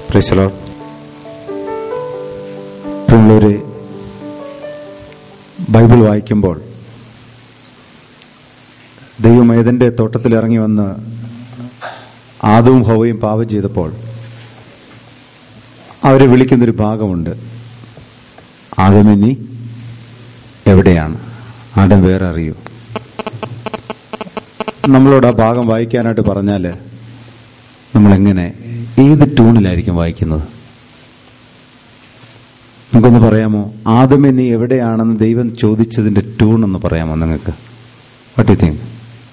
പ്രൈസലോ പ്രിയമുള്ളവരെ ബൈബിൾ വായിക്കുമ്പോൾ ദൈവം ഏതന്റെ തോട്ടത്തിൽ ഇറങ്ങി വന്ന് ആദവും ഹോവയും പാപം ചെയ്തപ്പോൾ അവരെ വിളിക്കുന്നൊരു ഭാഗമുണ്ട് ആദമേ നീ എവിടെയാണ് ആടം വേറെ അറിയൂ നമ്മളോട് ആ ഭാഗം വായിക്കാനായിട്ട് പറഞ്ഞാൽ നമ്മളെങ്ങനെ ഏത് ട്യൂണിലായിരിക്കും വായിക്കുന്നത് നമുക്കൊന്ന് പറയാമോ ആദമേ നീ എവിടെയാണെന്ന് ദൈവം ചോദിച്ചതിന്റെ ട്യൂൺ ഒന്ന് പറയാമോ നിങ്ങൾക്ക് വാട്ട് യു തിങ്ക്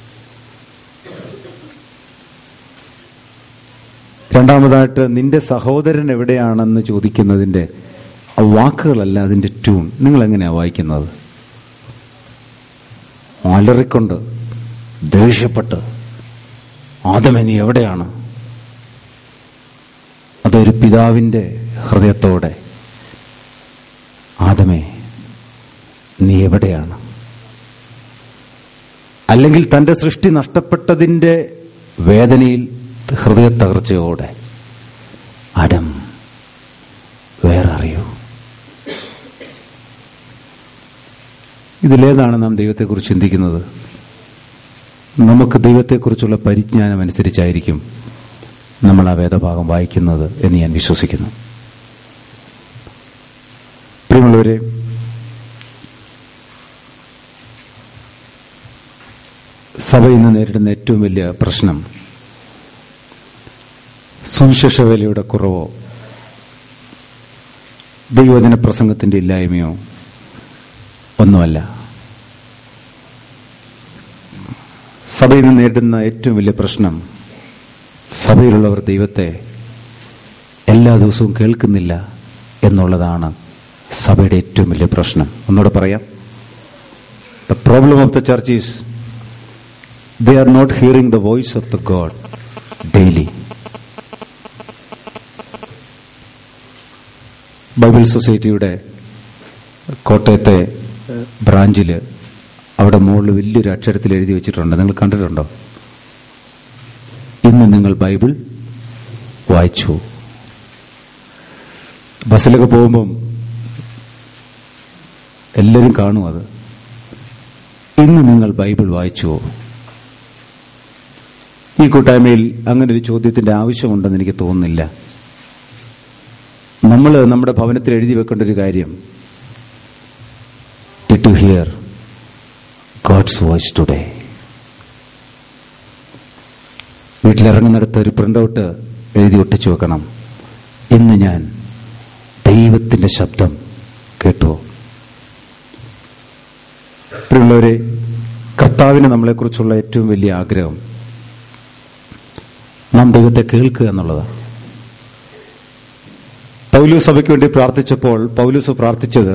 രണ്ടാമതായിട്ട് നിന്റെ സഹോദരൻ എവിടെയാണെന്ന് ചോദിക്കുന്നതിന്റെ ആ വാക്കുകളല്ല അതിന്റെ ട്യൂൺ നിങ്ങൾ എങ്ങനെയാ വായിക്കുന്നത് അലറിക്കൊണ്ട് ദേഷ്യപ്പെട്ട് ആദമേ നീ എവിടെയാണ് അതൊരു പിതാവിന്റെ ഹൃദയത്തോടെ ആദമേ നീ എവിടെയാണ് അല്ലെങ്കിൽ തന്റെ സൃഷ്ടി നഷ്ടപ്പെട്ടതിന്റെ വേദനയിൽ ഹൃദയ തകർച്ചയോടെ അടം വേറെ അറിയൂ ഇതിലേതാണ് നാം ദൈവത്തെക്കുറിച്ച് ചിന്തിക്കുന്നത് നമുക്ക് ദൈവത്തെക്കുറിച്ചുള്ള പരിജ്ഞാനം അനുസരിച്ചായിരിക്കും നമ്മൾ ആ വേദഭാഗം വായിക്കുന്നത് എന്ന് ഞാൻ വിശ്വസിക്കുന്നു പ്രിയമുള്ളവരെ സഭ ഇന്ന് നേരിടുന്ന ഏറ്റവും വലിയ പ്രശ്നം സുവിശേഷ വേലയുടെ കുറവോ ദൈവജന പ്രസംഗത്തിന്റെ ഇല്ലായ്മയോ ഒന്നുമല്ല സഭ ഇന്ന് നേരിടുന്ന ഏറ്റവും വലിയ പ്രശ്നം സഭയിലുള്ളവർ ദൈവത്തെ എല്ലാ ദിവസവും കേൾക്കുന്നില്ല എന്നുള്ളതാണ് സഭയുടെ ഏറ്റവും വലിയ പ്രശ്നം ഒന്നുകൂടെ പറയാം the problem of the church is they are not hearing the voice of the God daily Bible സൊസൈറ്റിയുടെ കോട്ടയത്തെ ബ്രാഞ്ചില് അവിടെ മുകളിൽ വലിയൊരു അക്ഷരത്തിൽ എഴുതി വെച്ചിട്ടുണ്ട് നിങ്ങൾ കണ്ടിട്ടുണ്ടോ ഇന്ന് നിങ്ങൾ ബൈബിൾ വായിച്ചു ബസ്സിലൊക്കെ പോകുമ്പം എല്ലാവരും കാണും അത് ഇന്ന് നിങ്ങൾ ബൈബിൾ വായിച്ചുവോ ഈ കൂട്ടായ്മയിൽ അങ്ങനെ ഒരു ചോദ്യത്തിന്റെ ആവശ്യമുണ്ടെന്ന് എനിക്ക് തോന്നുന്നില്ല നമ്മൾ നമ്മുടെ ഭവനത്തിൽ എഴുതി വെക്കേണ്ട ഒരു കാര്യം to hear God's voice today വീട്ടിലിറങ്ങുന്നിടത്ത് ഒരു പ്രിന്റ് ഔട്ട് എഴുതി ഒട്ടിച്ചു വെക്കണം ഇന്ന് ഞാൻ ദൈവത്തിന്റെ ശബ്ദം കേട്ടു പ്രിയമുള്ളവരെ കർത്താവിന് നമ്മളെക്കുറിച്ചുള്ള ഏറ്റവും വലിയ ആഗ്രഹം നാം ദൈവത്തെ കേൾക്കുക എന്നുള്ളതാണ് പൗലൂസ് സഭയ്ക്ക് വേണ്ടി പ്രാർത്ഥിച്ചപ്പോൾ പൗലൂസ് പ്രാർത്ഥിച്ചത്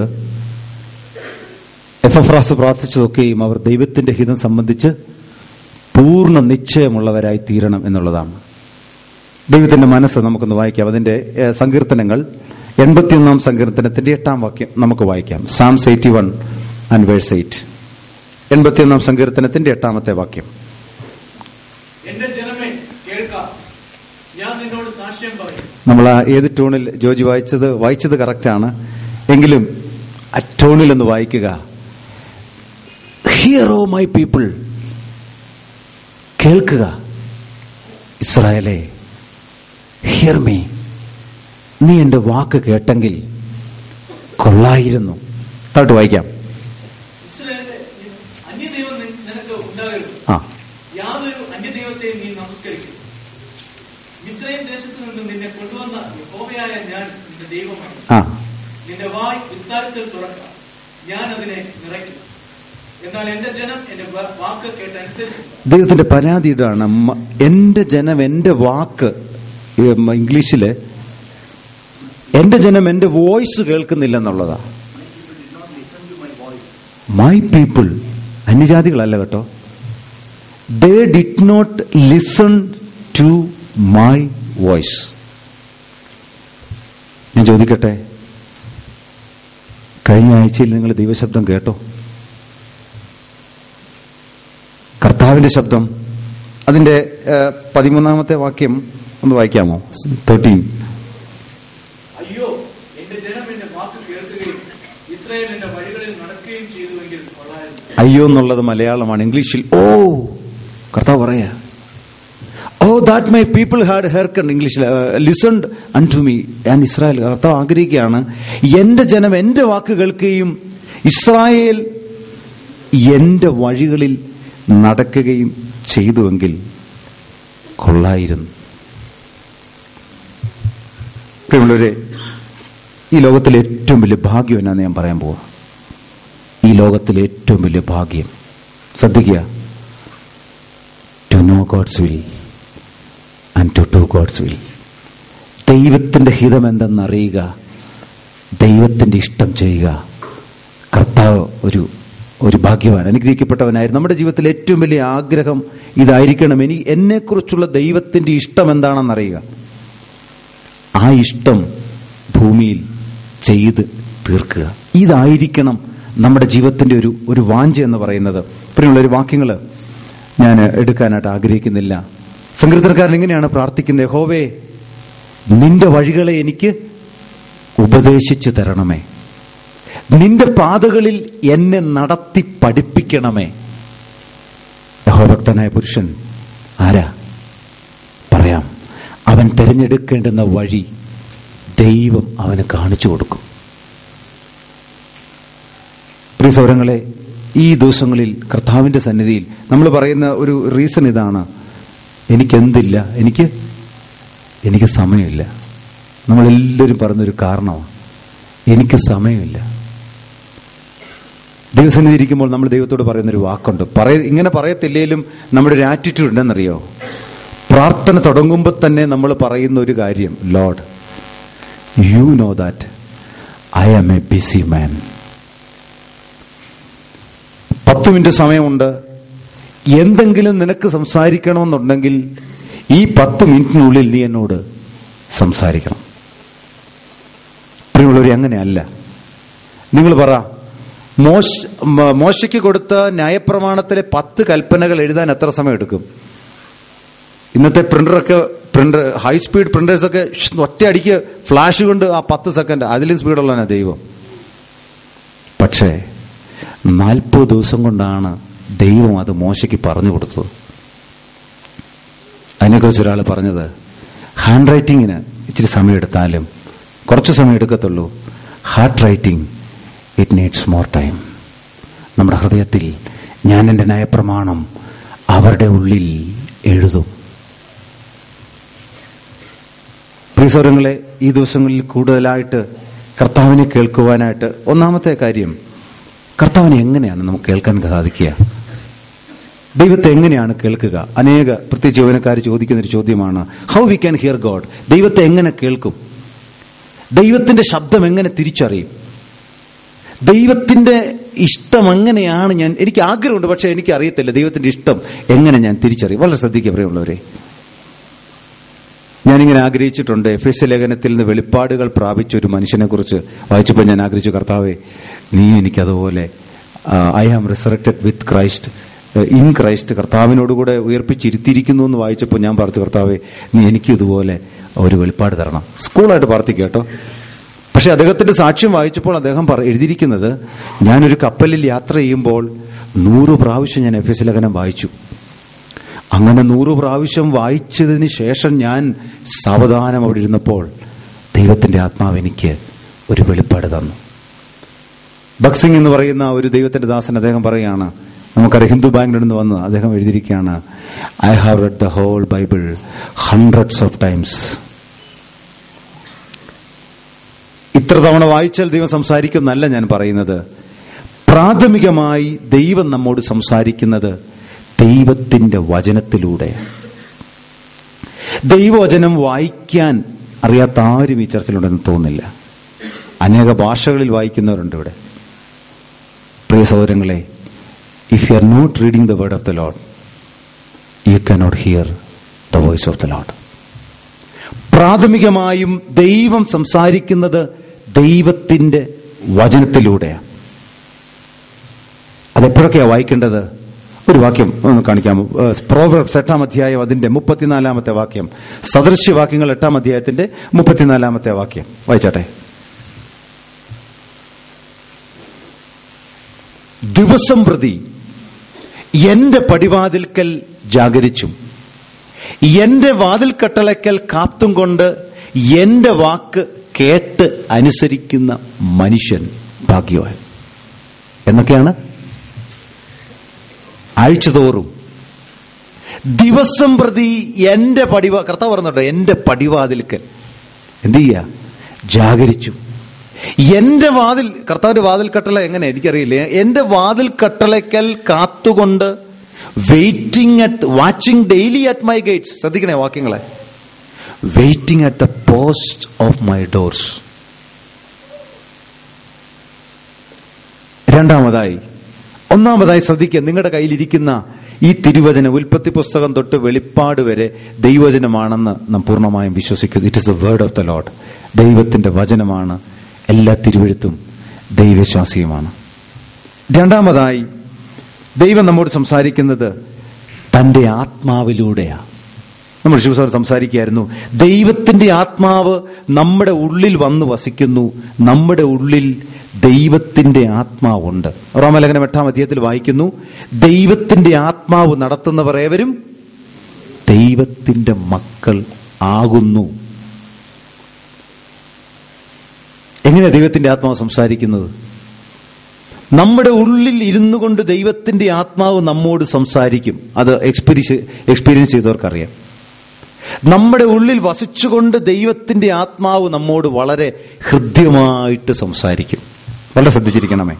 എഫഫ്രാസ് പ്രാർത്ഥിച്ചതൊക്കെയും അവർ ദൈവത്തിന്റെ ഹിതം സംബന്ധിച്ച് പൂർണ്ണ നിശ്ചയമുള്ളവരായി തീരണം എന്നുള്ളതാണ് ദൈവത്തിന്റെ മനസ്സ് നമുക്കൊന്ന് വായിക്കാം അതിന്റെ ഏഹ്, സങ്കീർത്തനങ്ങൾ എൺപത്തിയൊന്നാം സങ്കീർത്തനത്തിന്റെ എട്ടാം വാക്യം നമുക്ക് വായിക്കാം Psalms eighty one and verse eight എൺപത്തിയൊന്നാം സങ്കീർത്തനത്തിന്റെ എട്ടാമത്തെ വാക്യം എന്റെ ജനമേ കേൾക്കാം ഞാൻ നിന്നോട് സാക്ഷ്യം പറയും നമ്മൾ ആ ഏത് ടൂണിൽ ജോജി വായിച്ചത് വായിച്ചത് കറക്റ്റാണ് എങ്കിലും ആ ടൂണിൽ ഒന്ന് വായിക്കുക ഹിയറോ മൈ പീപ്പിൾ കേൾക്കുക ഇസ്രായേലെ ഹിയർ മീ നീ എന്റെ വാക്ക് കേട്ടെങ്കിൽ കൊള്ളായിരുന്നു താട്ട് വായിക്കാം ഇസ്രായേലേ, അന്യദൈവം നി- നിനക്ക് ഉണ്ടാകരുത് ആ യാതൊരു അന്യദൈവത്തെയും നീ നമസ്കരിക്കും മിസ്രൈം ദേശത്തു നിന്ന് നിന്നെ കൊണ്ടുവന്ന യഹോവയായ ഞാൻ നിന്റെ ദൈവമാണ് ആ നിന്റെ വായ് വിസ്താരത്തിൽ തുറക്കാം ഞാൻ അതിനെ നിറയ്ക്കും എന്നാൽ എന്റെ ജനം എന്റെ വ- വാക്ക് കേട്ടനുസരിച്ചില്ല ദൈവത്തിന്റെ പരാതി ഇതാണ് മ- എന്റെ ജനം എന്റെ വാക്ക് ഈ മ- ഇംഗ്ലീഷില് എന്റെ ജനം എന്റെ വോയിസ് കേൾക്കുന്നില്ലെന്നുള്ളതാ മൈ പീപ്പിൾ അന്യജാതികളല്ല കേട്ടോ they did not listen to my voice ഞാൻ ചോദിക്കട്ടെ കഴിഞ്ഞ ആഴ്ചയിൽ നിങ്ങൾ ദൈവശബ്ദം കേട്ടോ കർത്താവിന്റെ ശബ്ദം അതിന്റെ ഏഹ്, പതിമൂന്നാമത്തെ വാക്യം ഒന്ന് വായിക്കാമോ തേർട്ടീൻ ഇസ്രായേലിന്റെ വഴികളിൽ നടക്കുകയും ചെയ്തുവെങ്കിൽ കൊള്ളായിരുന്നു അയ്യോ എന്നുള്ളത് മലയാളമാണ് ഇംഗ്ലീഷിൽ ഓ കർത്താവ് പറയാ O that my people had hearken ഇംഗ്ലീഷിൽ ലിസൺഡ് അൺ ടു മീ ഞാൻ ഇസ്രായേൽ കർത്താവ് ആഗ്രഹിക്കുകയാണ് എന്റെ ജനം എന്റെ വാക്ക് കേൾക്കുകയും ഇസ്രായേൽ എന്റെ വഴികളിൽ നടക്കുകയും ചെയ്തുവെങ്കിൽ കൊള്ളായിരുന്നു പ്രിയമുള്ളവരെ ഈ ലോകത്തിലെ ഏറ്റവും വലിയ ഭാഗ്യം എന്നാന്ന് ഞാൻ പറയാൻ പോവാ ഈ ലോകത്തിലെ ഏറ്റവും വലിയ ഭാഗ്യം ശ്രദ്ധിക്കുക to know God's will and to do God's will ദൈവത്തിന്റെ ഹിതം എന്തെന്നറിയുക ദൈവത്തിന്റെ ഇഷ്ടം ചെയ്യുക കർത്താവ് ഒരു ഒരു ഭാഗ്യവാൻ അനുഗ്രഹിക്കപ്പെട്ടവനായിരുന്നു നമ്മുടെ ജീവിതത്തിലെ ഏറ്റവും വലിയ ആഗ്രഹം ഇതായിരിക്കണം ഇനി എന്നെക്കുറിച്ചുള്ള ദൈവത്തിന്റെ ഇഷ്ടം എന്താണെന്നറിയുക ആ ഇഷ്ടം ഭൂമിയിൽ ചെയ്ത് തീർക്കുക ഇതായിരിക്കണം നമ്മുടെ ജീവിതത്തിന്റെ ഒരു ഒരു വാഞ്ച എന്ന് പറയുന്നത് ഇപ്പോഴുള്ള ഒരു വാക്യങ്ങൾ ഞാൻ എടുക്കാനായിട്ട് ആഗ്രഹിക്കുന്നില്ല സങ്കീർത്തനക്കാരൻ ഇങ്ങനെയാണ് പ്രാർത്ഥിക്കുന്നത് ഹോവേ നിന്റെ വഴികളെ എനിക്ക് ഉപദേശിച്ചു തരണമേ നിന്റെ പാതകളിൽ എന്നെ നടത്തി പഠിപ്പിക്കണമേ യഹോഭക്തനായ പുരുഷൻ ആരാ പറയാം അവൻ തിരഞ്ഞെടുക്കേണ്ടുന്ന വഴി ദൈവം അവന് കാണിച്ചു കൊടുക്കും പ്രിയ സൗരങ്ങളെ ഈ ദിവസങ്ങളിൽ കർത്താവിന്റെ സന്നിധിയിൽ നമ്മൾ പറയുന്ന ഒരു റീസൺ ഇതാണ് എനിക്കെന്തില്ല എനിക്ക് എനിക്ക് സമയമില്ല നമ്മളെല്ലാവരും പറഞ്ഞൊരു കാരണമാണ് എനിക്ക് സമയമില്ല ദൈവസന്നിധി ഇരിക്കുമ്പോൾ നമ്മൾ ദൈവത്തോട് പറയുന്നൊരു വാക്കുണ്ട് പറയ ഇങ്ങനെ പറയത്തില്ലേലും നമ്മുടെ ഒരു ആറ്റിറ്റ്യൂഡ് ഉണ്ടെന്നറിയോ പ്രാർത്ഥന തുടങ്ങുമ്പോൾ തന്നെ നമ്മൾ പറയുന്ന ഒരു കാര്യം Lord you know that I am a busy man പത്ത് മിനിറ്റ് സമയമുണ്ട് എന്തെങ്കിലും നിനക്ക് സംസാരിക്കണമെന്നുണ്ടെങ്കിൽ ഈ പത്ത് മിനിറ്റിനുള്ളിൽ നീ എന്നോട് സംസാരിക്കണം പ്രിയമുള്ളവരെ അങ്ങനെയല്ല നിങ്ങൾ പറ മോശ മ- മോശയ്ക്ക് കൊടുത്ത ന്യായപ്രമാണത്തിലെ പത്ത് കൽപ്പനകൾ എഴുതാൻ എത്ര സമയം എടുക്കും ഇന്നത്തെ പ്രിന്ററൊക്കെ പ്രിന്റർ ഹൈ സ്പീഡ് പ്രിന്റേഴ്സ് ഒക്കെ ഷ് ഒറ്റയടിക്ക് ഫ്ലാഷ് കൊണ്ട് ആ പത്ത് സെക്കൻഡ് അതിലും സ്പീഡുള്ളതാണ് ദൈവം പക്ഷേ നാൽപ്പത് ദിവസം കൊണ്ടാണ് ദൈവം അത് മോശയ്ക്ക് പറഞ്ഞു കൊടുത്തത് അതിനെക്കുറിച്ച് ഒരാൾ പറഞ്ഞത് ഹാൻഡ് റൈറ്റിങ്ങിന് ഇച്ചിരി സമയം എടുത്താലും കുറച്ച് സമയം എടുക്കത്തുള്ളൂ heart writing it needs more time നമ്മുടെ ഹൃദയത്തിൽ ഞാൻ എൻ്റെ നയപ്രമാണം അവരുടെ ഉള്ളിൽ എഴുതും പ്രിയസൗരങ്ങളെ ഈ ദിവസങ്ങളിൽ കൂടുതലായിട്ട് കർത്താവിനെ കേൾക്കുവാനായിട്ട് ഒന്നാമത്തെ കാര്യം കർത്താവിനെ എങ്ങനെയാണ് നമുക്ക് കേൾക്കാൻ സാധിക്കുക ദൈവത്തെ എങ്ങനെയാണ് കേൾക്കുക അനേക പ്രത്യേകിച്ച് യൗവനക്കാർ ചോദിക്കുന്ന ഒരു ചോദ്യമാണ് how we can hear God ദൈവത്തെ എങ്ങനെ കേൾക്കും ദൈവത്തിന്റെ ശബ്ദം എങ്ങനെ തിരിച്ചറിയും ദൈവത്തിന്റെ ഇഷ്ടം എങ്ങനെയാണ് ഞാൻ എനിക്ക് ആഗ്രഹമുണ്ട് പക്ഷെ എനിക്ക് അറിയത്തില്ല ദൈവത്തിന്റെ ഇഷ്ടം എങ്ങനെ ഞാൻ തിരിച്ചറിയും വളരെ ശ്രദ്ധിക്കുക പ്രിയമുള്ളവരെ ഞാനിങ്ങനെ ആഗ്രഹിച്ചിട്ടുണ്ട് എഫ് എസ് ലേഖനത്തിൽ നിന്ന് വെളിപ്പാടുകൾ പ്രാപിച്ച ഒരു മനുഷ്യനെ കുറിച്ച് വായിച്ചപ്പോൾ ഞാൻ ആഗ്രഹിച്ചു കർത്താവെ നീ എനിക്കതുപോലെ I am resurrected with Christ in Christ കർത്താവിനോടുകൂടെ ഉയർപ്പിച്ചിരുത്തിയിരിക്കുന്നു എന്ന് വായിച്ചപ്പോൾ ഞാൻ പറഞ്ഞു കർത്താവെ നീ എനിക്ക് ഇതുപോലെ ഒരു വെളിപ്പാട് തരണം സ്കൂളായിട്ട് പ്രാർത്ഥിക്കുക കേട്ടോ പക്ഷെ അദ്ദേഹത്തിന്റെ സാക്ഷ്യം വായിച്ചപ്പോൾ അദ്ദേഹം പറ- എഴുതിയിരിക്കുന്നത് ഞാനൊരു കപ്പലിൽ യാത്ര ചെയ്യുമ്പോൾ നൂറ് പ്രാവശ്യം ഞാൻ എഫ് എസ് ലേഖനം വായിച്ചു അങ്ങനെ നൂറ് പ്രാവശ്യം വായിച്ചതിന് ശേഷം ഞാൻ സാവധാനം അവിടെ ഇരുന്നപ്പോൾ ദൈവത്തിന്റെ ആത്മാവ് എനിക്ക് ഒരു വെളിപ്പാട് തന്നു ബക്സിംഗ് എന്ന് പറയുന്ന ഒരു ദൈവത്തിന്റെ ദാസൻ അദ്ദേഹം പറയുകയാണ് നമുക്കറിയാം ഹിന്ദു ബാങ്കിൽ നിന്ന് വന്ന് അദ്ദേഹം എഴുതിയിരിക്കുകയാണ് I have read the whole Bible hundreds of times ഇത്ര തവണ വായിച്ചാൽ ദൈവം സംസാരിക്കുന്നല്ല ഞാൻ പറയുന്നത് പ്രാഥമികമായി ദൈവം നമ്മോട് സംസാരിക്കുന്നത് ദൈവത്തിന്റെ വചനത്തിലൂടെ ദൈവവചനം വായിക്കാൻ അറിയാത്ത ആരും ഈ ചർച്ചയിലുണ്ടെന്ന് തോന്നുന്നില്ല അനേക ഭാഷകളിൽ വായിക്കുന്നവരുണ്ട് ഇവിടെ പ്രിയ സഹോദരങ്ങളെ if you are not reading the word of the Lord you cannot hear the voice of the Lord പ്രാഥമികമായും ദൈവം സംസാരിക്കുന്നത് ദൈവത്തിന്റെ വചനത്തിലൂടെയാണ് അതെപ്പോഴൊക്കെയാ വായിക്കേണ്ടത് ഒരു വാക്യം ഒന്ന് കാണിക്കാമോ പ്രോവർബ്സ് എട്ടാം അധ്യായം അതിന്റെ മുപ്പത്തിനാലാമത്തെ വാക്യം സദൃശ്യവാക്യങ്ങൾ എട്ടാം അധ്യായത്തിന്റെ മുപ്പത്തിനാലാമത്തെ വാക്യം വായിച്ചാട്ടെ ദിവസം പ്രതി എന്റെ പടിവാതിൽക്കൽ ജാഗരിച്ചും എന്റെ വാതിൽ കട്ടളയ്ക്കൽ കാത്തും കൊണ്ട് എന്റെ വാക്ക് കേട്ട് അനുസരിക്കുന്ന മനുഷ്യൻ ഭാഗ്യവാൻ എന്നൊക്കെയാണ് ആഴ്ചതോറും ദിവസം പ്രതി എന്റെ പടിവാ കർത്താവ് പറഞ്ഞിട്ടോ എന്റെ പടിവാതിൽക്കൽ എന്ത് ചെയ്യാ ജാഗരിച്ചു എന്റെ വാതിൽ കർത്താവിന്റെ വാതിൽ കട്ടള എങ്ങനെ എനിക്കറിയില്ല എന്റെ വാതിൽ കട്ടളയ്ക്കൽ കാത്തുകൊണ്ട് waiting at watching daily at my gates ശ്രദ്ധിക്കണേ വാക്യങ്ങളെ waiting at the post of my doors രണ്ടാമതായി ഒന്നാമതായി ശ്രദ്ധിക്കുക നിങ്ങളുടെ കയ്യിലിരിക്കുന്ന ഈ തിരുവചന ഉൽപ്പത്തി പുസ്തകം തൊട്ട് വെളിപ്പാട് വരെ ദൈവചനമാണെന്ന് നാം പൂർണ്ണമായും വിശ്വസിക്കുന്നു it is the word of the Lord ദൈവത്തിന്റെ വചനമാണ് എല്ലാ തിരുവഴുത്തും ദൈവശാസ്യമാണ് രണ്ടാമതായി ദൈവം നമ്മോട് സംസാരിക്കുന്നത് തന്റെ ആത്മാവിലൂടെയാണ് നമ്മൾ ശിവസാർ സംസാരിക്കുകയായിരുന്നു ദൈവത്തിന്റെ ആത്മാവ് നമ്മുടെ ഉള്ളിൽ വന്ന് വസിക്കുന്നു നമ്മുടെ ഉള്ളിൽ ദൈവത്തിന്റെ ആത്മാവുണ്ട് റോമലേഖനം എട്ടാം അധ്യായത്തിൽ വായിക്കുന്നു ദൈവത്തിന്റെ ആത്മാവ് നടത്തുന്നവർ ഏവരും ദൈവത്തിന്റെ മക്കൾ ആകുന്നു എങ്ങനെ ദൈവത്തിന്റെ ആത്മാവ് സംസാരിക്കുന്നത് നമ്മുടെ ഉള്ളിൽ ഇരുന്നു കൊണ്ട് ദൈവത്തിന്റെ ആത്മാവ് നമ്മോട് സംസാരിക്കും അത് എക്സ്പീരിയൻസ് എക്സ്പീരിയൻസ് ചെയ്തവർക്കറിയാം നമ്മുടെ ഉള്ളിൽ വസിച്ചുകൊണ്ട് ദൈവത്തിന്റെ ആത്മാവ് നമ്മോട് വളരെ ഹൃദ്യമായിട്ട് സംസാരിക്കും വളരെ ശ്രദ്ധിച്ചിരിക്കണമേ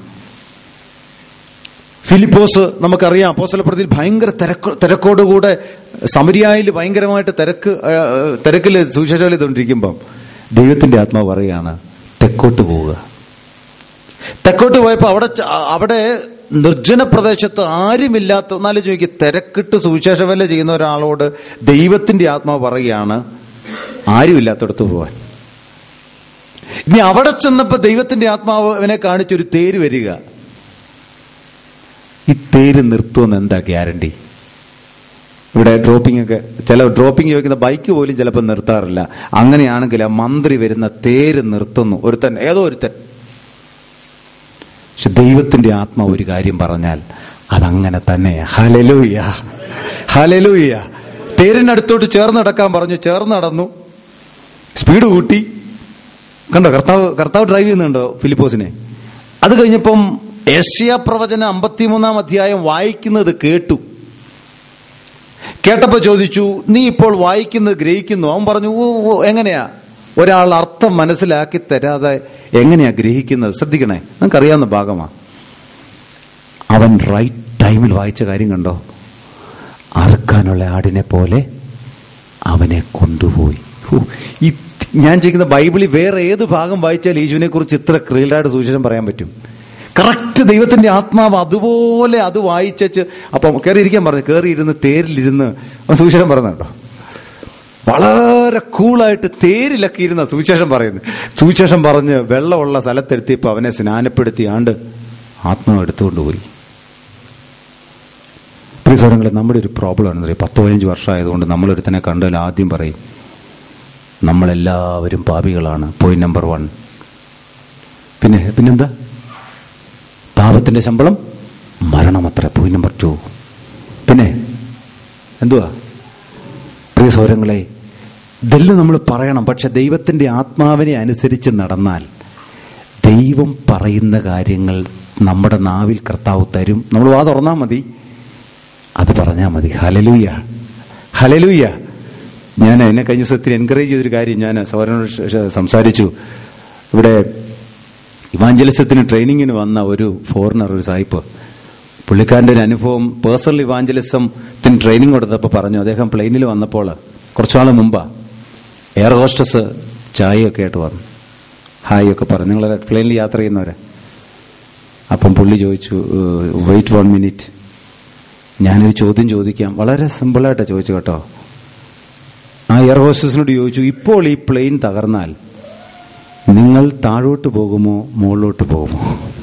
ഫിലിപ്പോസ് നമുക്കറിയാം അപ്പോസ്തലപ്രതിയിൽ ഭയങ്കര തിരക്ക് തിരക്കോടുകൂടെ സമരിയായിൽ ഭയങ്കരമായിട്ട് തിരക്ക് ആ, തിരക്കിൽ സുവിശേഷം ചെയ്തുകൊണ്ടിരിക്കുമ്പം ദൈവത്തിന്റെ ആത്മാവ് പറയുകയാണ് തെക്കോട്ട് പോവുക തെക്കോട്ട് പോയപ്പോ അവിടെ ച- അവിടെ നിർജ്ജന പ്രദേശത്ത് ആരുമില്ലാത്ത എന്നാലും ചോദിക്കുക തിരക്കിട്ട് സുവിശേഷ വല്ല ചെയ്യുന്ന ഒരാളോട് ദൈവത്തിന്റെ ആത്മാവ് പറയുകയാണ് ആരുമില്ലാത്തടത്ത് പോവാൻ ഇനി അവിടെ ചെന്നപ്പോ ദൈവത്തിന്റെ ആത്മാവ് അവനെ കാണിച്ചൊരു തേര് വരിക ഈ തേര് നിർത്തുമെന്ന് എന്താ ഗ്യാരണ്ടി ഇവിടെ ഡ്രോപ്പിംഗ് ഒക്കെ ചില ഡ്രോപ്പിംഗ് ചോദിക്കുന്ന ബൈക്ക് പോലും ചിലപ്പോൾ നിർത്താറില്ല അങ്ങനെയാണെങ്കിൽ ആ മന്ത്രി വരുന്ന തേര് നിർത്തുന്നു ഒരുത്തൻ ഏതോ ഒരുത്തൻ പക്ഷെ ദൈവത്തിന്റെ ആത്മാവ് ഒരു കാര്യം പറഞ്ഞാൽ അതങ്ങനെ തന്നെയാ ഹലലൂയ ഹലലൂയ തേരിനടുത്തോട്ട് ചേർന്ന് നടക്കാൻ പറഞ്ഞു ചേർന്ന് നടന്നു സ്പീഡ് കൂട്ടി കണ്ടോ കർത്താവ് കർത്താവ് ഡ്രൈവ് ചെയ്യുന്നുണ്ടോ ഫിലിപ്പോസിനെ അത് കഴിഞ്ഞപ്പം ഏഷ്യ പ്രവചന അമ്പത്തിമൂന്നാം അധ്യായം വായിക്കുന്നത് കേട്ടു കേട്ടപ്പോ ചോദിച്ചു നീ ഇപ്പോൾ വായിക്കുന്നത് ഗ്രഹിക്കുന്നു അവൻ പറഞ്ഞു ഓ ഓ, എങ്ങനെയാ ഒരാൾ അർത്ഥം മനസ്സിലാക്കി തരാതെ എങ്ങനെയാ ഗ്രഹിക്കുന്നത് ശ്രദ്ധിക്കണേ നിങ്ങൾക്കറിയാവുന്ന ഭാഗമാ അവൻ റൈറ്റ് ടൈമിൽ വായിച്ച കാര്യം കണ്ടോ അറുക്കാനുള്ള ആടിനെ പോലെ അവനെ കൊണ്ടുപോയി ഹൂ, ഈ ഞാൻ ചെയ്യുന്ന ബൈബിളിൽ വേറെ ഏത് ഭാഗം വായിച്ചാൽ യേശുവിനെ കുറിച്ച് ഇത്ര ക്രിയലായിട്ട് സുവിശേഷം പറയാൻ പറ്റും കറക്റ്റ് ദൈവത്തിന്റെ ആത്മാവ് അതുപോലെ അത് വായിച്ചു അപ്പം കയറിയിരിക്കാൻ പറഞ്ഞു കയറിയിരുന്ന് തേരിലിരുന്ന് അവൻ സുവിശേഷം പറയുന്ന കേട്ടോ വളരെ കൂളായിട്ട് തേരിലൊക്കെ ഇരുന്ന സുവിശേഷം പറയുന്നത് സുവിശേഷം പറഞ്ഞ് വെള്ളമുള്ള സ്ഥലത്തെടുത്തിയപ്പോൾ അവനെ സ്നാനപ്പെടുത്തി ആണ്ട് ആത്മാവ് എടുത്തുകൊണ്ട് പോയി പ്രിയ സ്വരങ്ങളെ നമ്മുടെ ഒരു പ്രോബ്ലം ആണെന്ന് പറയും പത്ത് പതിനഞ്ച് വർഷമായതുകൊണ്ട് നമ്മളൊരുത്തനെ കണ്ടാൽ ആദ്യം പറയും നമ്മളെല്ലാവരും പാപികളാണ് പോയിന്റ് നമ്പർ വൺ പിന്നെ പിന്നെന്താ പാപത്തിന്റെ ശമ്പളം മരണമത്ര പോയിന്റ് നമ്പർ ടു പിന്നെ എന്തുവാ പ്രിയ സൗരങ്ങളെ ഇതെല്ലാം നമ്മൾ പറയണം പക്ഷെ ദൈവത്തിന്റെ ആത്മാവിനെ അനുസരിച്ച് നടന്നാൽ ദൈവം പറയുന്ന കാര്യങ്ങൾ നമ്മുടെ നാവിൽ കർത്താവ് തരും നമ്മൾ വാ തുറന്നാൽ മതി അത് പറഞ്ഞാൽ മതി ഹലലൂയ ഹലലൂയ ഞാൻ എന്നെ കഴിഞ്ഞ ദിവസത്തിൽ എൻകറേജ് ചെയ്തൊരു കാര്യം ഞാൻ സൗരനോട് ശ- ശ- സംസാരിച്ചു ഇവിടെ ഇവാഞ്ചലിസത്തിന് ട്രെയിനിങ്ങിന് വന്ന ഒരു ഫോറിനർ ഒരു സായിപ്പ് പുള്ളിക്കാരന്റെ ഒരു അനുഭവം പേഴ്സണൽ ഇവാഞ്ചലിസത്തിന് ട്രെയിനിങ് കൊടുത്തപ്പോൾ പറഞ്ഞു അദ്ദേഹം പ്ലെയിനിൽ വന്നപ്പോൾ കുറച്ചാൾ മുമ്പാ എയർ ഹോസ്റ്റസ് ചായയൊക്കെ ആയിട്ട് വന്നു ഹായ് ഒക്കെ പറഞ്ഞു നിങ്ങൾ പ്ലെയിനിൽ യാത്ര ചെയ്യുന്നവരെ അപ്പം പുള്ളി ചോദിച്ചു വെയിറ്റ് വൺ മിനിറ്റ് ഞാനൊരു ചോദ്യം ചോദിക്കാം വളരെ സിമ്പിളായിട്ടാണ് ചോദിച്ചു കേട്ടോ ആ എയർ ഹോസ്റ്റസിനോട് ചോദിച്ചു ഇപ്പോൾ ഈ പ്ലെയിൻ തകർന്നാൽ നിങ്ങൾ താഴോട്ട് പോകുമോ മുകളിലോട്ട് പോകുമോ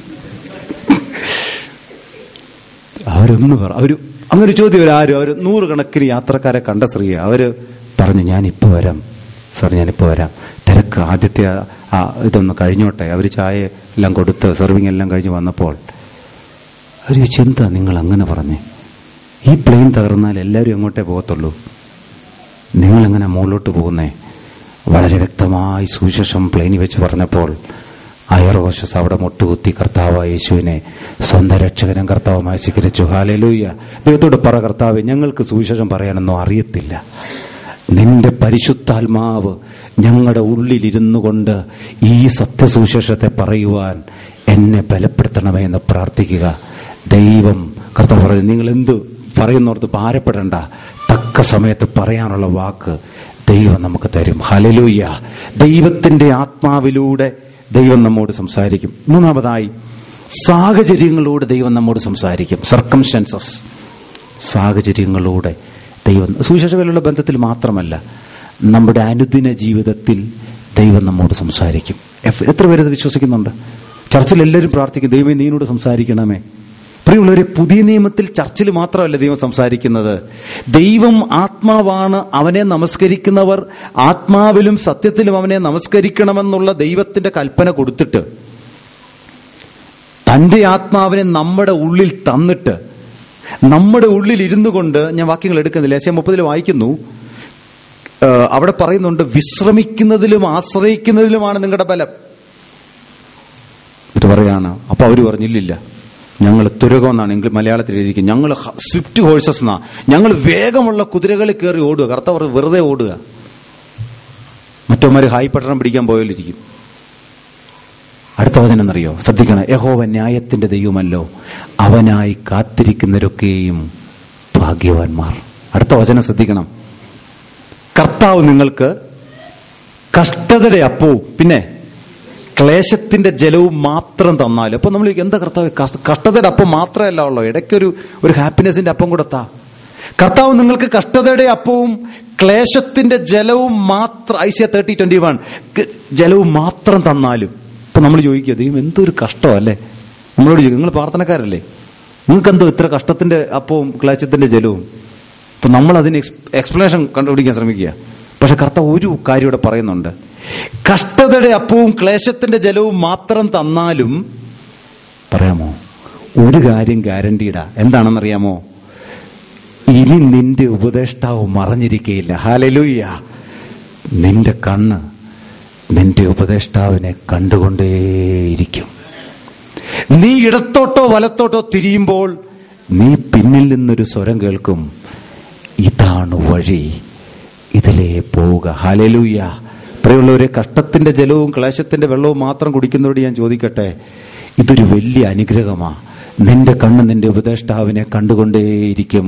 അവരൊന്ന് പറ അവര് അങ്ങനെ ഒരു ചോദ്യം അവരാരും അവർ നൂറുകണക്കിന് യാത്രക്കാരെ കണ്ട സ്ത്രീ അവര് പറഞ്ഞു ഞാനിപ്പോ വരാം സാർ ഞാനിപ്പോ വരാം തിരക്ക് ആദ്യത്തെ ആ- ആ ഇതൊന്ന് കഴിഞ്ഞോട്ടെ അവർ ചായ എല്ലാം കൊടുത്ത് സെർവിങ് എല്ലാം കഴിഞ്ഞ് വന്നപ്പോൾ ഒരു ചിന്ത നിങ്ങൾ അങ്ങനെ പറഞ്ഞേ ഈ പ്ലെയിൻ തകർന്നാൽ എല്ലാവരും എങ്ങോട്ടേ പോകത്തുള്ളൂ നിങ്ങൾ എങ്ങനെ മുകളിലോട്ട് പോകുന്നേ വളരെ വ്യക്തമായി സുവിശേഷം പ്ലെയിനിൽ വെച്ച് പറഞ്ഞപ്പോൾ അയർവശസ് അവിടെ മുട്ടുകുത്തി കർത്താവ് യേശുവിനെ സ്വന്തം രക്ഷകനും കർത്താവുമായി സ്വീകരിച്ചു ഹാലലൂയ്യ ദൈവത്തോട് പറ കർത്താവ് ഞങ്ങൾക്ക് സുവിശേഷം പറയാനൊന്നും അറിയത്തില്ല നിന്റെ പരിശുദ്ധാത്മാവ് ഞങ്ങളുടെ ഉള്ളിലിരുന്നു കൊണ്ട് ഈ സത്യസുവിശേഷത്തെ പറയുവാൻ എന്നെ ബലപ്പെടുത്തണമേ എന്ന് പ്രാർത്ഥിക്കുക ദൈവം കർത്താവ് പറഞ്ഞു നിങ്ങൾ എന്ത് പറയുന്നോർത്ത് ഭാരപ്പെടേണ്ട തക്ക സമയത്ത് പറയാനുള്ള വാക്ക് ദൈവം നമുക്ക് തരും ഹലലൂയ്യ ദൈവത്തിന്റെ ആത്മാവിലൂടെ ദൈവം നമ്മോട് സംസാരിക്കും മൂന്നാമതായി സാഹചര്യങ്ങളോട് ദൈവം നമ്മോട് സംസാരിക്കും സർക്കംസ്റ്റൻസസ് സാഹചര്യങ്ങളോടെ ദൈവം സുവിശേഷകലുള്ള ബന്ധത്തിൽ മാത്രമല്ല നമ്മുടെ അനുദിന ജീവിതത്തിൽ ദൈവം നമ്മോട് സംസാരിക്കും എഫ്- എത്ര പേരത് വിശ്വസിക്കുന്നുണ്ട് ചർച്ചിൽ എല്ലാവരും പ്രാർത്ഥിക്കും ദൈവം നീനോട് സംസാരിക്കണമേ പ്രിയമുള്ളവരെ പുതിയ നിയമത്തിൽ ചർച്ചിൽ മാത്രമല്ല ദൈവം സംസാരിക്കുന്നത് ദൈവം ആത്മാവാണ് അവനെ നമസ്കരിക്കുന്നവർ ആത്മാവിലും സത്യത്തിലും അവനെ നമസ്കരിക്കണമെന്നുള്ള ദൈവത്തിന്റെ കൽപ്പന കൊടുത്തിട്ട് തന്റെ ആത്മാവിനെ നമ്മുടെ ഉള്ളിൽ തന്നിട്ട് നമ്മുടെ ഉള്ളിൽ ഇരുന്നു കൊണ്ട് ഞാൻ വാക്യങ്ങൾ എടുക്കുന്നില്ല ഏഷ്യ മുപ്പതിൽ വായിക്കുന്നു ആ, അവിടെ പറയുന്നുണ്ട് വിശ്രമിക്കുന്നതിലും ആശ്രയിക്കുന്നതിലുമാണ് നിങ്ങളുടെ ബലം എന്നിട്ട് പറയാണ് അപ്പൊ അവര് പറഞ്ഞില്ലില്ല ഞങ്ങൾ തുരകം എന്നാണ് എങ്കിൽ മലയാളത്തിൽ എഴുതിയിരിക്കുന്നത് ഞങ്ങൾ സ്വിഫ്റ്റ് ഹോഴ്സസ് എന്നാ ഞങ്ങൾ വേഗമുള്ള കുതിരകളിൽ കയറി ഓടുക കർത്താവ് വെറുതെ ഓടുക മറ്റോമാര് ഹായ് പട്ടണം പിടിക്കാൻ പോയാലിരിക്കും അടുത്ത വചനം എന്നറിയോ ശ്രദ്ധിക്കണം യഹോവ ന്യായത്തിന്റെ ദൈവമല്ലോ അവനായി കാത്തിരിക്കുന്നവരൊക്കെയും ഭാഗ്യവാന്മാർ അടുത്ത വചനം ശ്രദ്ധിക്കണം കർത്താവ് നിങ്ങൾക്ക് കഷ്ടതയുടെ അപ്പവും പിന്നെ ക്ലേശത്തിന്റെ ജലവും മാത്രം തന്നാലും അപ്പൊ നമ്മൾ എന്താ കർത്താവ് കഷ്ട- കഷ്ടതയുടെ അപ്പം മാത്രമല്ല ഉള്ളൂ ഇടയ്ക്കൊരു ഒരു ഹാപ്പിനെസിന്റെ അപ്പം കൂടെ താ കർത്താവ് നിങ്ങൾക്ക് കഷ്ടതയുടെ അപ്പവും ക്ലേശത്തിന്റെ ജലവും മാത്രം ഐശ്യ തേർട്ടി ട്വന്റി വൺ ജലവും മാത്രം തന്നാലും ഇപ്പൊ നമ്മൾ ചോദിക്കുക ദൈവം എന്തൊരു കഷ്ടമല്ലേ നമ്മളോട് ചോദിക്കും നിങ്ങൾ പ്രാർത്ഥനക്കാരല്ലേ നിങ്ങൾക്ക് എന്തോ ഇത്ര കഷ്ടത്തിന്റെ അപ്പവും ക്ലേശത്തിന്റെ ജലവും അപ്പൊ നമ്മൾ അതിന് എക്സ്പ്ലനേഷൻ കണ്ടുപിടിക്കാൻ ശ്രമിക്കുക പക്ഷെ കർത്താവ് ഒരു കാര്യം ഇവിടെ പറയുന്നുണ്ട് കഷ്ടതയുടെ അപ്പവും ക്ലേശത്തിന്റെ ജലവും മാത്രം തന്നാലും പറയാമോ ഒരു കാര്യം ഗ്യാരണ്ടീഡാ എന്താണെന്നറിയാമോ ഇനി നിന്റെ ഉപദേഷ്ടാവ് മറഞ്ഞിരിക്കയില്ല ഹാലലൂയ്യ നിന്റെ കണ്ണ് നിന്റെ ഉപദേഷ്ടാവിനെ കണ്ടുകൊണ്ടേയിരിക്കും നീ ഇടത്തോട്ടോ വലത്തോട്ടോ തിരിയുമ്പോൾ നീ പിന്നിൽ നിന്നൊരു സ്വരം കേൾക്കും ഇതാണ് വഴി ഇതിലേ പോവുക ഹാലലൂയ്യ പ്രിയമുള്ളവരെ കഷ്ടത്തിന്റെ ജലവും ക്ലേശത്തിന്റെ വെള്ളവും മാത്രം കുടിക്കുന്നവരോട് ഞാൻ ചോദിക്കട്ടെ ഇതൊരു വലിയ അനുഗ്രഹമാ നിന്റെ കണ്ണ് നിന്റെ ഉപദേഷ്ടാവിനെ കണ്ടുകൊണ്ടേയിരിക്കും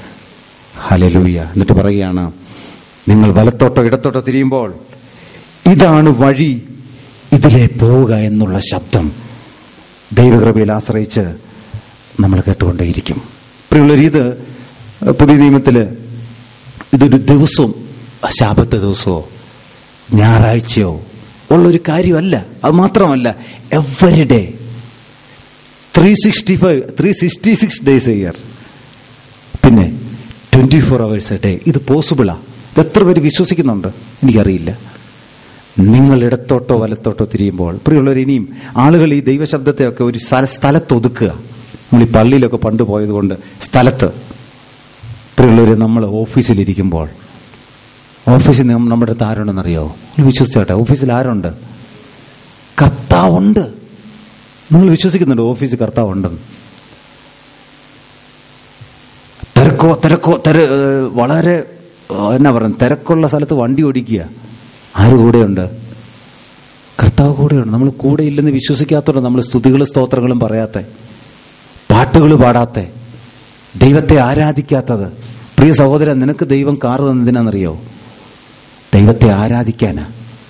ഹലലൂയ എന്നിട്ട് പറയുകയാണ് നിങ്ങൾ വലത്തോട്ടോ ഇടത്തോട്ടോ തിരിയുമ്പോൾ ഇതാണ് വഴി ഇതിലേ പോവുക എന്നുള്ള ശബ്ദം ദൈവകൃപയിൽ ആശ്രയിച്ച് നമ്മൾ കേട്ടുകൊണ്ടേയിരിക്കും പ്രിയമുള്ളവർ ഇത് പുതിയ നിയമത്തില് ഇതൊരു ദിവസവും ശാപത്തെ ദിവസമോ ഞായറാഴ്ചയോ ഉള്ളൊരു കാര്യമല്ല അത് മാത്രമല്ല every day three sixty five three sixty six days a year പിന്നെ twenty four hours a day ഇത് പോസിബിളാ ഇത് എത്ര പേര് വിശ്വസിക്കുന്നുണ്ട് എനിക്കറിയില്ല നിങ്ങൾ ഇടത്തോട്ടോ വലത്തോട്ടോ തിരിയുമ്പോൾ പ്രിയമുള്ളവർ ഇനിയും ആളുകൾ ഈ ദൈവശബ്ദത്തെയൊക്കെ ഒരു സ്ഥല സ്ഥലത്തൊതുക്കുക നമ്മൾ ഈ പള്ളിയിലൊക്കെ പണ്ട് പോയതുകൊണ്ട് സ്ഥലത്ത് പ്രിയമുള്ളവർ നമ്മൾ ഓഫീസിലിരിക്കുമ്പോൾ ഓഫീസിൽ നം- നമ്മുടെ അടുത്ത് ആരുണ്ടെന്നറിയോ നിങ്ങൾ വിശ്വസിച്ചോട്ടെ ഓഫീസിൽ ആരുണ്ട് കർത്താവുണ്ട് നിങ്ങൾ വിശ്വസിക്കുന്നുണ്ട് ഓഫീസിൽ കർത്താവുണ്ടെന്ന് തിരക്കോ തിരക്കോ തിര ഏഹ് വളരെ ഏഹ് എന്നാ പറയുന്നത് തിരക്കുള്ള സ്ഥലത്ത് വണ്ടി ഓടിക്കുക ആര് കൂടെയുണ്ട് കർത്താവ് കൂടെയുണ്ട് നമ്മൾ കൂടെ ഇല്ലെന്ന് വിശ്വസിക്കാത്തതുകൊണ്ട് നമ്മൾ സ്തുതികളും സ്തോത്രങ്ങളും പറയാത്ത പാട്ടുകൾ പാടാത്ത ദൈവത്തെ ആരാധിക്കാത്തത് പ്രിയ സഹോദരൻ നിനക്ക് ദൈവം കാറ് തന്നതിനാണെന്നറിയോ ദൈവത്തെ ആരാധിക്കാനാ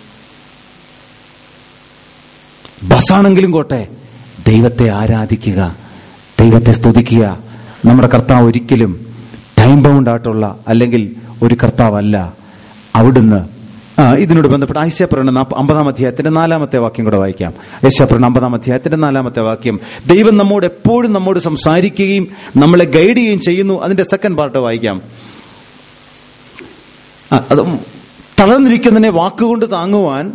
ബസ്സാണെങ്കിലും കോട്ടെ ദൈവത്തെ ആരാധിക്കുക ദൈവത്തെ സ്തുതിക്കുക നമ്മുടെ കർത്താവ് ഒരിക്കലും ടൈം ബൗണ്ട് ആയിട്ടുള്ള അല്ലെങ്കിൽ ഒരു കർത്താവല്ല അവിടുന്ന് ആ ഇതിനോട് ബന്ധപ്പെട്ട് ഐശ്യപ്രകടനം അമ്പതാം അധ്യായത്തിന്റെ നാലാമത്തെ വാക്യം കൂടെ വായിക്കാം ഐശ്യപ്രകടനം അമ്പതാം അധ്യായത്തിന്റെ നാലാമത്തെ വാക്യം ദൈവം നമ്മോട് എപ്പോഴും നമ്മോട് സംസാരിക്കുകയും നമ്മളെ ഗൈഡ് ചെയ്യുകയും ചെയ്യുന്നു അതിന്റെ സെക്കൻഡ് പാർട്ട് വായിക്കാം ആ, അത് തളർന്നിരിക്കുന്നതിനെ വാക്കുകൊണ്ട് താങ്ങുവാൻ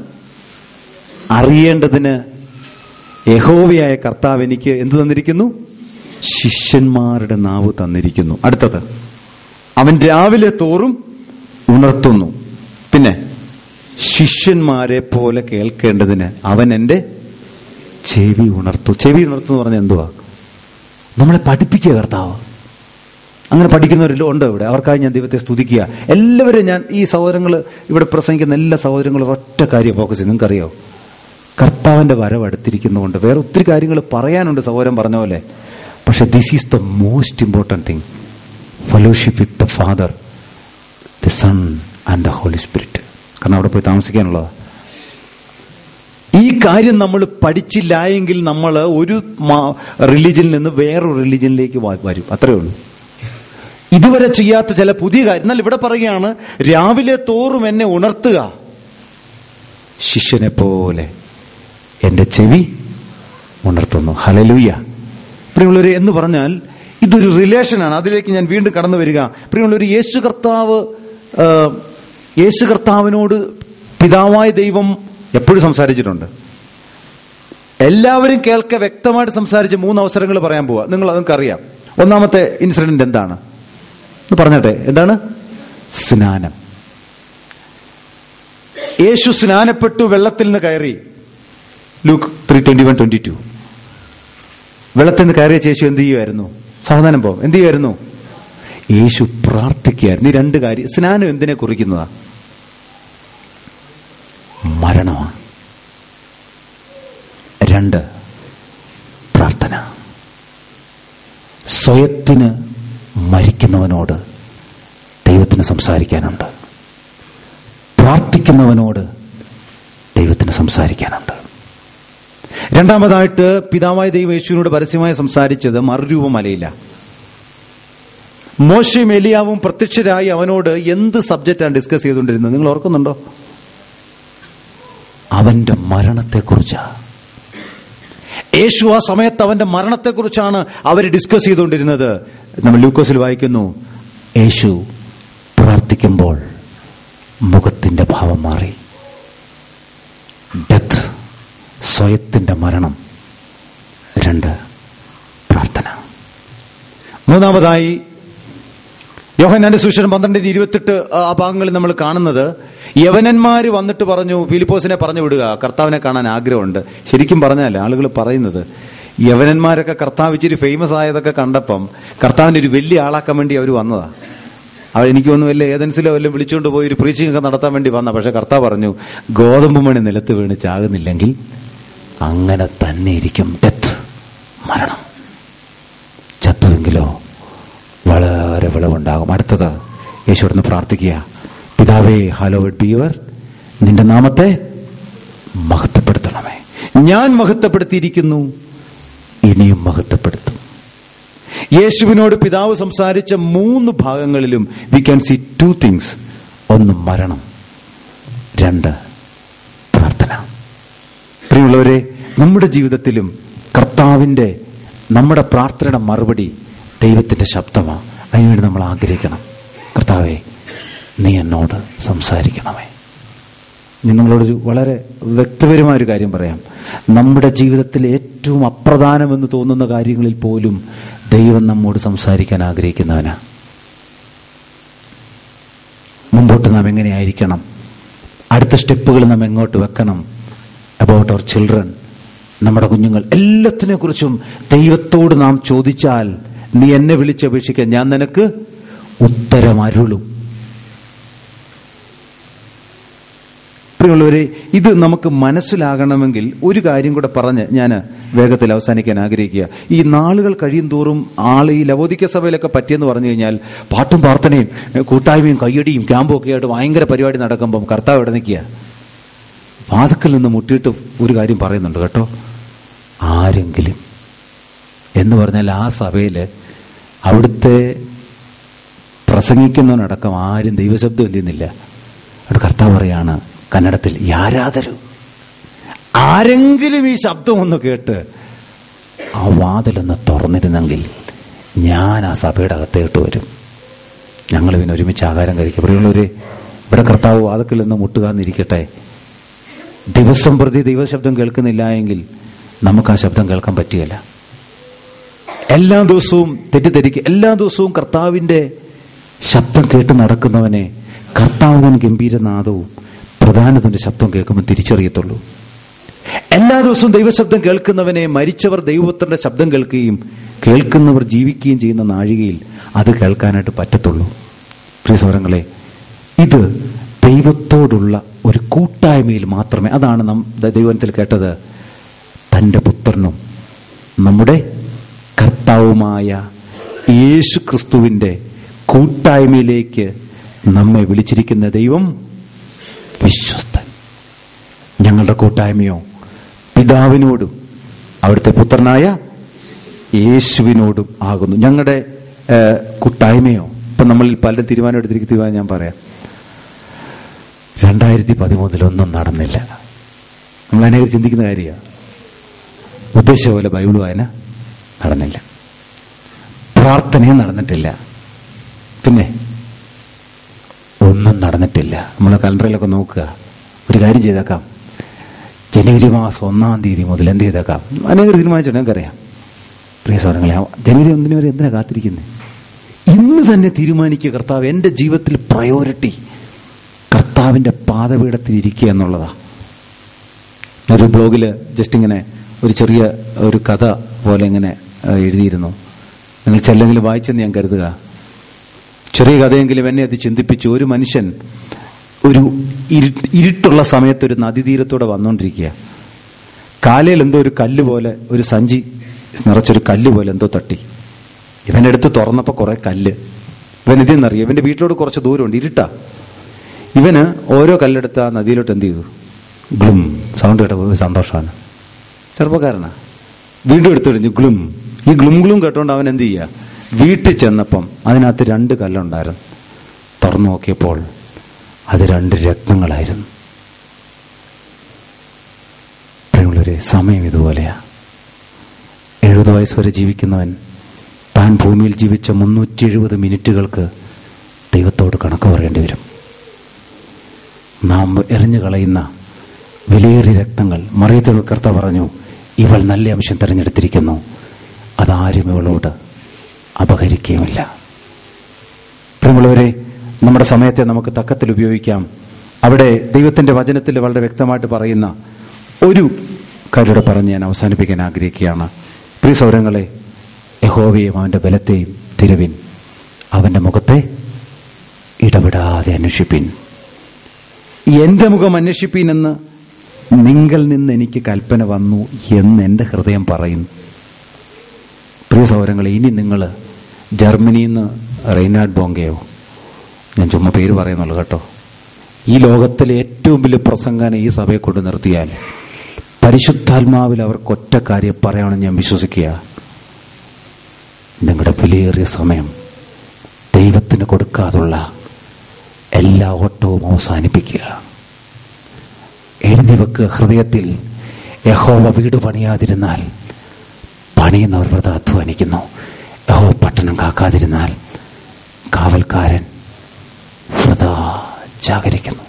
അറിയേണ്ടതിന് യഹോവയായ കർത്താവ് എനിക്ക് എന്ത് തന്നിരിക്കുന്നു ശിഷ്യന്മാരുടെ നാവ് തന്നിരിക്കുന്നു അടുത്തത് അവൻ രാവിലെ തോറും ഉണർത്തുന്നു പിന്നെ ശിഷ്യന്മാരെ പോലെ കേൾക്കേണ്ടതിന് അവൻ എൻ്റെ ചെവി ഉണർത്തു ചെവി ഉണർത്തു എന്ന് പറഞ്ഞാൽ എന്തുവാ നമ്മളെ പഠിപ്പിക്കുക കർത്താവ് അങ്ങനെ പഠിക്കുന്നവരെല്ലാം ഉണ്ട് ഇവിടെ അവർക്കായി ഞാൻ ദൈവത്തെ സ്തുതിക്കുക എല്ലാവരും ഞാൻ ഈ സഹോദരങ്ങൾ ഇവിടെ പ്രസംഗിക്കുന്ന എല്ലാ സഹോദരങ്ങളും ഒറ്റ കാര്യം ഫോക്കസ് ചെയ്യും നിങ്ങൾക്കറിയോ കർത്താവിന്റെ വരവ് അടുത്തിരിക്കുന്നതുകൊണ്ട് വേറെ ഒത്തിരി കാര്യങ്ങൾ പറയാനുണ്ട് സഹോദരൻ പറഞ്ഞ പോലെ പക്ഷെ this is the most important thing fellowship with the father the son and the holy spirit കാരണം അവിടെ പോയി താമസിക്കാനുള്ളതാണ് ഈ കാര്യം നമ്മൾ പഠിച്ചില്ലായെങ്കിൽ നമ്മൾ ഒരു റിലീജിയനിൽ നിന്ന് വേറൊരു റിലീജിയനിലേക്ക് വരും അത്രേ ഉള്ളൂ ഇതുവരെ ചെയ്യാത്ത ചില പുതിയ കാര്യം എന്നാൽ ഇവിടെ പറയുകയാണ് രാവിലെ തോറും എന്നെ ഉണർത്തുക ശിഷ്യനെ പോലെ എന്റെ ചെവി ഉണർത്തുന്നു ഹലലൂയ പ്രിയമുള്ളവരെ എന്ന് പറഞ്ഞാൽ ഇതൊരു റിലേഷനാണ് അതിലേക്ക് ഞാൻ വീണ്ടും കടന്നു വരിക പ്രിയമുള്ളവർ യേശു കർത്താവ് ആ, യേശു കർത്താവിനോട് പിതാവായ ദൈവം എപ്പോഴും സംസാരിച്ചിട്ടുണ്ട് എല്ലാവരും കേൾക്കെ വ്യക്തമായിട്ട് സംസാരിച്ച് മൂന്ന് അവസരങ്ങൾ പറയാൻ പോവാ നിങ്ങൾ അതൊക്കെ അറിയാം ഒന്നാമത്തെ ഇൻസിഡന്റ് എന്താണ് ഒന്ന് പറഞ്ഞട്ടെ എന്താണ് സ്നാനം യേശു സ്നാനപ്പെട്ടു വെള്ളത്തിൽ നിന്ന് കയറി Luke three twenty one twenty two വെള്ളത്തിൽ നിന്ന് കയറിയ യേശു എന്ത് ചെയ്യുമായിരുന്നു സാവധാനം പോവും എന്ത് ചെയ്യുമായിരുന്നു യേശു പ്രാർത്ഥിക്കുകയായിരുന്നു ഈ രണ്ട് കാര്യം സ്നാനം എന്തിനെ കുറിക്കുന്നതാ മരണമാണ് രണ്ട് പ്രാർത്ഥന സ്വയത്തിന് മരിക്കുന്നവനോട് ദൈവത്തിന് സംസാരിക്കാനുണ്ട് പ്രാർത്ഥിക്കുന്നവനോട് ദൈവത്തിന് സംസാരിക്കാനുണ്ട് രണ്ടാമതായിട്ട് പിതാവായ ദൈവം യേശുവിനോട് പരസ്യമായി സംസാരിച്ചത് മറുരൂപമലയില്ല മോശയും എലിയാവും പ്രത്യക്ഷരായി അവനോട് എന്ത് സബ്ജക്റ്റാണ് ഡിസ്കസ് ചെയ്തുകൊണ്ടിരുന്നത് നിങ്ങൾ ഓർക്കുന്നുണ്ടോ അവന്റെ മരണത്തെക്കുറിച്ചാ യേശു ആ സമയത്ത് അവന്റെ മരണത്തെക്കുറിച്ചാണ് അവർ ഡിസ്കസ് ചെയ്തുകൊണ്ടിരുന്നത് നമ്മൾ ലൂക്കോസിൽ വായിക്കുന്നു യേശു പ്രാർത്ഥിക്കുമ്പോൾ മുഖത്തിന്റെ ഭാവം മാറി ഡെത്ത് സ്വയത്തിന്റെ മരണം രണ്ട് പ്രാർത്ഥന മൂന്നാമതായി യോഹന്നാന്റെ സുശേഷം പന്ത്രണ്ടിന് ഇരുപത്തെട്ട് ആ ഭാഗങ്ങളിൽ നമ്മൾ കാണുന്നത് യവനന്മാര് വന്നിട്ട് പറഞ്ഞു ഫിലിപ്പോസിനെ പറഞ്ഞു വിടുക കർത്താവിനെ കാണാൻ ആഗ്രഹമുണ്ട് ശരിക്കും പറഞ്ഞാൽ ആളുകൾ പറയുന്നത് യവനന്മാരൊക്കെ കർത്താവ് ഇച്ചിരി ഫേമസ് ആയതൊക്കെ കണ്ടപ്പം കർത്താവിന്റെ ഒരു വലിയ ആളാക്കാൻ വേണ്ടി അവർ വന്നതാ അവർ എനിക്ക് തോന്നുന്നു വല്ല ഏതൻസിലോ വല്ലതും വിളിച്ചുകൊണ്ട് പോയി ഒരു പ്രീച്ചിങ് ഒക്കെ നടത്താൻ വേണ്ടി വന്ന പക്ഷെ കർത്താവ് പറഞ്ഞു ഗോതമ്പ് മണി നിലത്ത് വീണ് ചാകുന്നില്ലെങ്കിൽ അങ്ങനെ തന്നെ ഇരിക്കും ഡെത്ത് മരണം ചത്തുവെങ്കിലോ വളരെ വിളവുണ്ടാകും അടുത്തത് യേശുവിടുന്ന് പ്രാർത്ഥിക്കുക പിതാവേ ഹലോഡ് ബീവർ നിന്റെ നാമത്തെ മഹത്വപ്പെടുത്തണമേ ഞാൻ മഹത്വപ്പെടുത്തിയിരിക്കുന്നു ഇനിയും മഹത്വപ്പെടുത്തും യേശുവിനോട് പിതാവ് സംസാരിച്ച മൂന്ന് ഭാഗങ്ങളിലും we can see two things ഒന്ന് മരണം രണ്ട് പ്രാർത്ഥന പ്രിയമുള്ളവരെ നമ്മുടെ ജീവിതത്തിലും കർത്താവിന്റെ നമ്മുടെ പ്രാർത്ഥനയുടെ മറുപടി ദൈവത്തിന്റെ ശബ്ദമാണ് അതിനുവേണ്ടി നമ്മൾ ആഗ്രഹിക്കണം കർത്താവെ നീ എന്നോട് സംസാരിക്കണമേ ഞാൻ നിങ്ങളോടൊരു വളരെ വ്യക്തിപരമായ ഒരു കാര്യം പറയാം നമ്മുടെ ജീവിതത്തിൽ ഏറ്റവും അപ്രധാനമെന്ന് തോന്നുന്ന കാര്യങ്ങളിൽ പോലും ദൈവം നമ്മോട് സംസാരിക്കാൻ ആഗ്രഹിക്കുന്നവനാ മുമ്പോട്ട് നാം എങ്ങനെയായിരിക്കണം അടുത്ത സ്റ്റെപ്പുകൾ നാം എങ്ങോട്ട് വെക്കണം അബൌട്ട് അവർ ചിൽഡ്രൻ നമ്മുടെ കുഞ്ഞുങ്ങൾ എല്ലാത്തിനെ കുറിച്ചും ദൈവത്തോട് നാം ചോദിച്ചാൽ നീ എന്നെ വിളിച്ചപേക്ഷിക്കാൻ ഞാൻ നിനക്ക് ഉത്തരം അരുളും പ്രിയമുള്ളവരെ ഇത് നമുക്ക് മനസ്സിലാകണമെങ്കിൽ ഒരു കാര്യം കൂടെ പറഞ്ഞ് ഞാൻ വേഗത്തിൽ അവസാനിക്കാൻ ആഗ്രഹിക്കുക ഈ നാളുകൾ കഴിയും തോറും ആള് ഈ ലവോദിക്ക സഭയിലൊക്കെ പറ്റിയെന്ന് പറഞ്ഞു കഴിഞ്ഞാൽ പാട്ടും പ്രാർത്ഥനയും ഏ, കൂട്ടായ്മയും കയ്യടിയും ക്യാമ്പും ഒക്കെ ആയിട്ട് ഭയങ്കര പരിപാടി നടക്കുമ്പം കർത്താവ് ഇവിടെ നിൽക്കുക വാതുക്കൽ നിന്ന് മുട്ടിയിട്ട് ഒരു കാര്യം പറയുന്നുണ്ട് കേട്ടോ ആരെങ്കിലും എന്ന് പറഞ്ഞാൽ ആ സഭയില് അവിടുത്തെ പ്രസംഗിക്കുന്നവനടക്കം ആരും ദൈവശബ്ദം എന്തുന്നില്ല അവിടെ കർത്താവ് പറയാണ് കന്നഡത്തിൽ യാരാതരു ആരെങ്കിലും ഈ ശബ്ദം ഒന്ന് കേട്ട് ആ വാതിലൊന്ന് തുറന്നിരുന്നെങ്കിൽ ഞാൻ ആ സഭയുടെ അകത്തേട്ട് വരും ഞങ്ങൾ പിന്നെ ഒരുമിച്ച് ആഹാരം കഴിക്കും പ്രിയമുള്ളവര് ഇവിടെ കർത്താവ് വാതിക്കൽ നിന്ന് മുട്ടുകാന്നിരിക്കട്ടെ ദിവസം പ്രതി ദൈവശബ്ദം കേൾക്കുന്നില്ല എങ്കിൽ നമുക്ക് ആ ശബ്ദം കേൾക്കാൻ പറ്റുകയില്ല എല്ലാ ദിവസവും തെറ്റിദ്ധരിക്കുക എല്ലാ ദിവസവും കർത്താവിന്റെ ശബ്ദം കേട്ട് നടക്കുന്നവനെ കർത്താവിന് ഗംഭീരനാദവും പ്രധാനത്തിന്റെ ശബ്ദം കേൾക്കുമ്പോൾ തിരിച്ചറിയത്തുള്ളൂ എല്ലാ ദിവസവും ദൈവശബ്ദം കേൾക്കുന്നവനെ മരിച്ചവർ ദൈവപുത്രന്റെ ശബ്ദം കേൾക്കുകയും കേൾക്കുന്നവർ ജീവിക്കുകയും ചെയ്യുന്ന നാഴികയിൽ അത് കേൾക്കാനായിട്ട് പറ്റത്തുള്ളൂ പ്രിയ സൗരങ്ങളെ ഇത് ദൈവത്തോടുള്ള ഒരു കൂട്ടായ്മയിൽ മാത്രമേ അതാണ് നാം ദൈവത്തിൽ കേട്ടത് തന്റെ പുത്രനും നമ്മുടെ കർത്താവുമായ യേശു ക്രിസ്തുവിന്റെ കൂട്ടായ്മയിലേക്ക് നമ്മെ വിളിച്ചിരിക്കുന്ന ദൈവം വിശ്വസ്തൻ ഞങ്ങളുടെ കൂട്ടായ്മയോ പിതാവിനോടും അവിടുത്തെ പുത്രനായ യേശുവിനോടും ആകുന്നു ഞങ്ങളുടെ ഏഹ്, കൂട്ടായ്മയോ ഇപ്പൊ നമ്മൾ പലരും തീരുമാനം എടുത്തിരിക്കുന്ന തീരുമാനം ഞാൻ പറയാം രണ്ടായിരത്തി പതിമൂന്നിലൊന്നും നടന്നില്ല നമ്മൾ അനേകം ചിന്തിക്കുന്ന കാര്യമാണ് ഉദ്ദേശിച്ച പോലെ ബൈബിൾ വായന നടന്നില്ല പ്രാർത്ഥനയും നടന്നിട്ടില്ല പിന്നെ ഒന്നും നടന്നിട്ടില്ല നമ്മൾ കലണ്ടറിലൊക്കെ നോക്കുക ഒരു കാര്യം ചെയ്തേക്കാം ജനുവരി മാസം ഒന്നാം തീയതി മുതൽ എന്ത് ചെയ്തേക്കാം അനേകം തീരുമാനിച്ചിട്ട് നമുക്കറിയാം പ്രിയ സൗരങ്ങളെ ജനുവരി ഒന്നിന് വരെ എന്തിനാ കാത്തിരിക്കുന്നത് ഇന്ന് തന്നെ തീരുമാനിക്കുക കർത്താവ് എൻ്റെ ജീവിതത്തിൽ പ്രയോറിറ്റി കർത്താവിൻ്റെ പാദപീഠത്തിൽ ഇരിക്കുക എന്നുള്ളതാ ഒരു ബ്ലോഗിൽ ജസ്റ്റ് ഇങ്ങനെ ഒരു ചെറിയ ഒരു കഥ പോലെ ഇങ്ങനെ ആ, എഴുതിയിരുന്നു നിങ്ങൾ ചെല്ലെങ്കിലും വായിച്ചെന്ന് ഞാൻ കരുതുക ചെറിയ കഥയെങ്കിലും എന്നെ അത് ചിന്തിപ്പിച്ചു ഒരു മനുഷ്യൻ ഒരു ഇരു- ഇരുട്ടുള്ള സമയത്ത് ഒരു നദീതീരത്തൂടെ വന്നുകൊണ്ടിരിക്കുക കാലയിൽ എന്തോ ഒരു കല്ല് പോലെ ഒരു സഞ്ചി നിറച്ചൊരു കല്ല് പോലെ എന്തോ തട്ടി ഇവന്റെ അടുത്ത് തുറന്നപ്പോ കുറെ കല്ല് ഇവൻ ഇതെന്നറിയാം ഇവന്റെ വീട്ടിലോട്ട് കുറച്ച് ദൂരമുണ്ട് ഇരുട്ടാ ഇവന് ഓരോ കല്ലെടുത്ത് ആ നദിയിലോട്ട് എന്ത് ചെയ്തു ഗ്ലും സൗണ്ട് കേട്ടപ്പോൾ സന്തോഷമാണ് ചെറുപ്പക്കാരനാ വീണ്ടും എടുത്തെറിഞ്ഞു ഗ്ലും ഈ ഗ്ലും ഗ്ലും കേട്ടോണ്ട് അവൻ എന്ത് ചെയ്യുക വീട്ടിൽ ചെന്നപ്പം അതിനകത്ത് രണ്ട് കല്ലുണ്ടായിരുന്നു തുറന്നു നോക്കിയപ്പോൾ അത് രണ്ട് രത്നങ്ങളായിരുന്നു പ്രിയമുള്ളവരെ സമയം ഇതുപോലെയാ എഴുപത് വയസ്സ് വരെ ജീവിക്കുന്നവൻ താൻ ഭൂമിയിൽ ജീവിച്ച മുന്നൂറ്റി എഴുപത് മിനിറ്റുകൾക്ക് ദൈവത്തോട് കണക്ക് പറയേണ്ടി വരും നാം എറിഞ്ഞു കളയുന്ന വിലയേറിയ രക്തങ്ങൾ മറിയത്തിൽ കർത്ത പറഞ്ഞു ഇവൾ നല്ല അംശം തിരഞ്ഞെടുത്തിരിക്കുന്നു അതാരും ഇവളോട് അപഹരിക്കുകയുമില്ല പ്രിയമുള്ളവരെ നമ്മുടെ സമയത്തെ നമുക്ക് തക്കത്തിൽ ഉപയോഗിക്കാം അവിടെ ദൈവത്തിന്റെ വചനത്തിൽ വളരെ വ്യക്തമായിട്ട് പറയുന്ന ഒരു കാര്യോടെ പറഞ്ഞ് ഞാൻ അവസാനിപ്പിക്കാൻ ആഗ്രഹിക്കുകയാണ് പ്രിയ സൗരങ്ങളെ യഹോവയും അവന്റെ ബലത്തെയും തിരുവിൻ അവന്റെ മുഖത്തെ ഇടപെടാതെ അന്വേഷിപ്പിൻ എന്റെ മുഖം അന്വേഷിപ്പീൻ എന്ന് നിങ്ങൾ നിന്ന് എനിക്ക് കൽപ്പന വന്നു എന്ന് എന്റെ ഹൃദയം പറയുന്നു പ്രിയ സൗരങ്ങളെ ഇനി നിങ്ങൾ ജർമ്മനിയിൽ നിന്ന് റെയ്നാഡ് ബോങ്കയോ ഞാൻ ചുമ്മാ പേര് പറയുന്നുള്ളൂ കേട്ടോ ഈ ലോകത്തിലെ ഏറ്റവും വലിയ പ്രസംഗാനെ ഈ സഭയെ കൊണ്ട് നിർത്തിയാൽ പരിശുദ്ധാത്മാവിൽ അവർക്ക് ഒറ്റ കാര്യം പറയണമെന്ന് ഞാൻ വിശ്വസിക്കുക നിങ്ങളുടെ വിലയേറിയ സമയം ദൈവത്തിന് കൊടുക്കാതുള്ള എല്ലാ ഓട്ടവും അവസാനിപ്പിക്കുക എഴുതി വെക്കുക ഹൃദയത്തിൽ യഹോവ വീട് പണിയാതിരുന്നാൽ പണിയുന്നവർ വ്രത അധ്വാനിക്കുന്നു യഹോവ പട്ടണം കാക്കാതിരുന്നാൽ കാവൽക്കാരൻ വ്രത ജാഗരിക്കുന്നു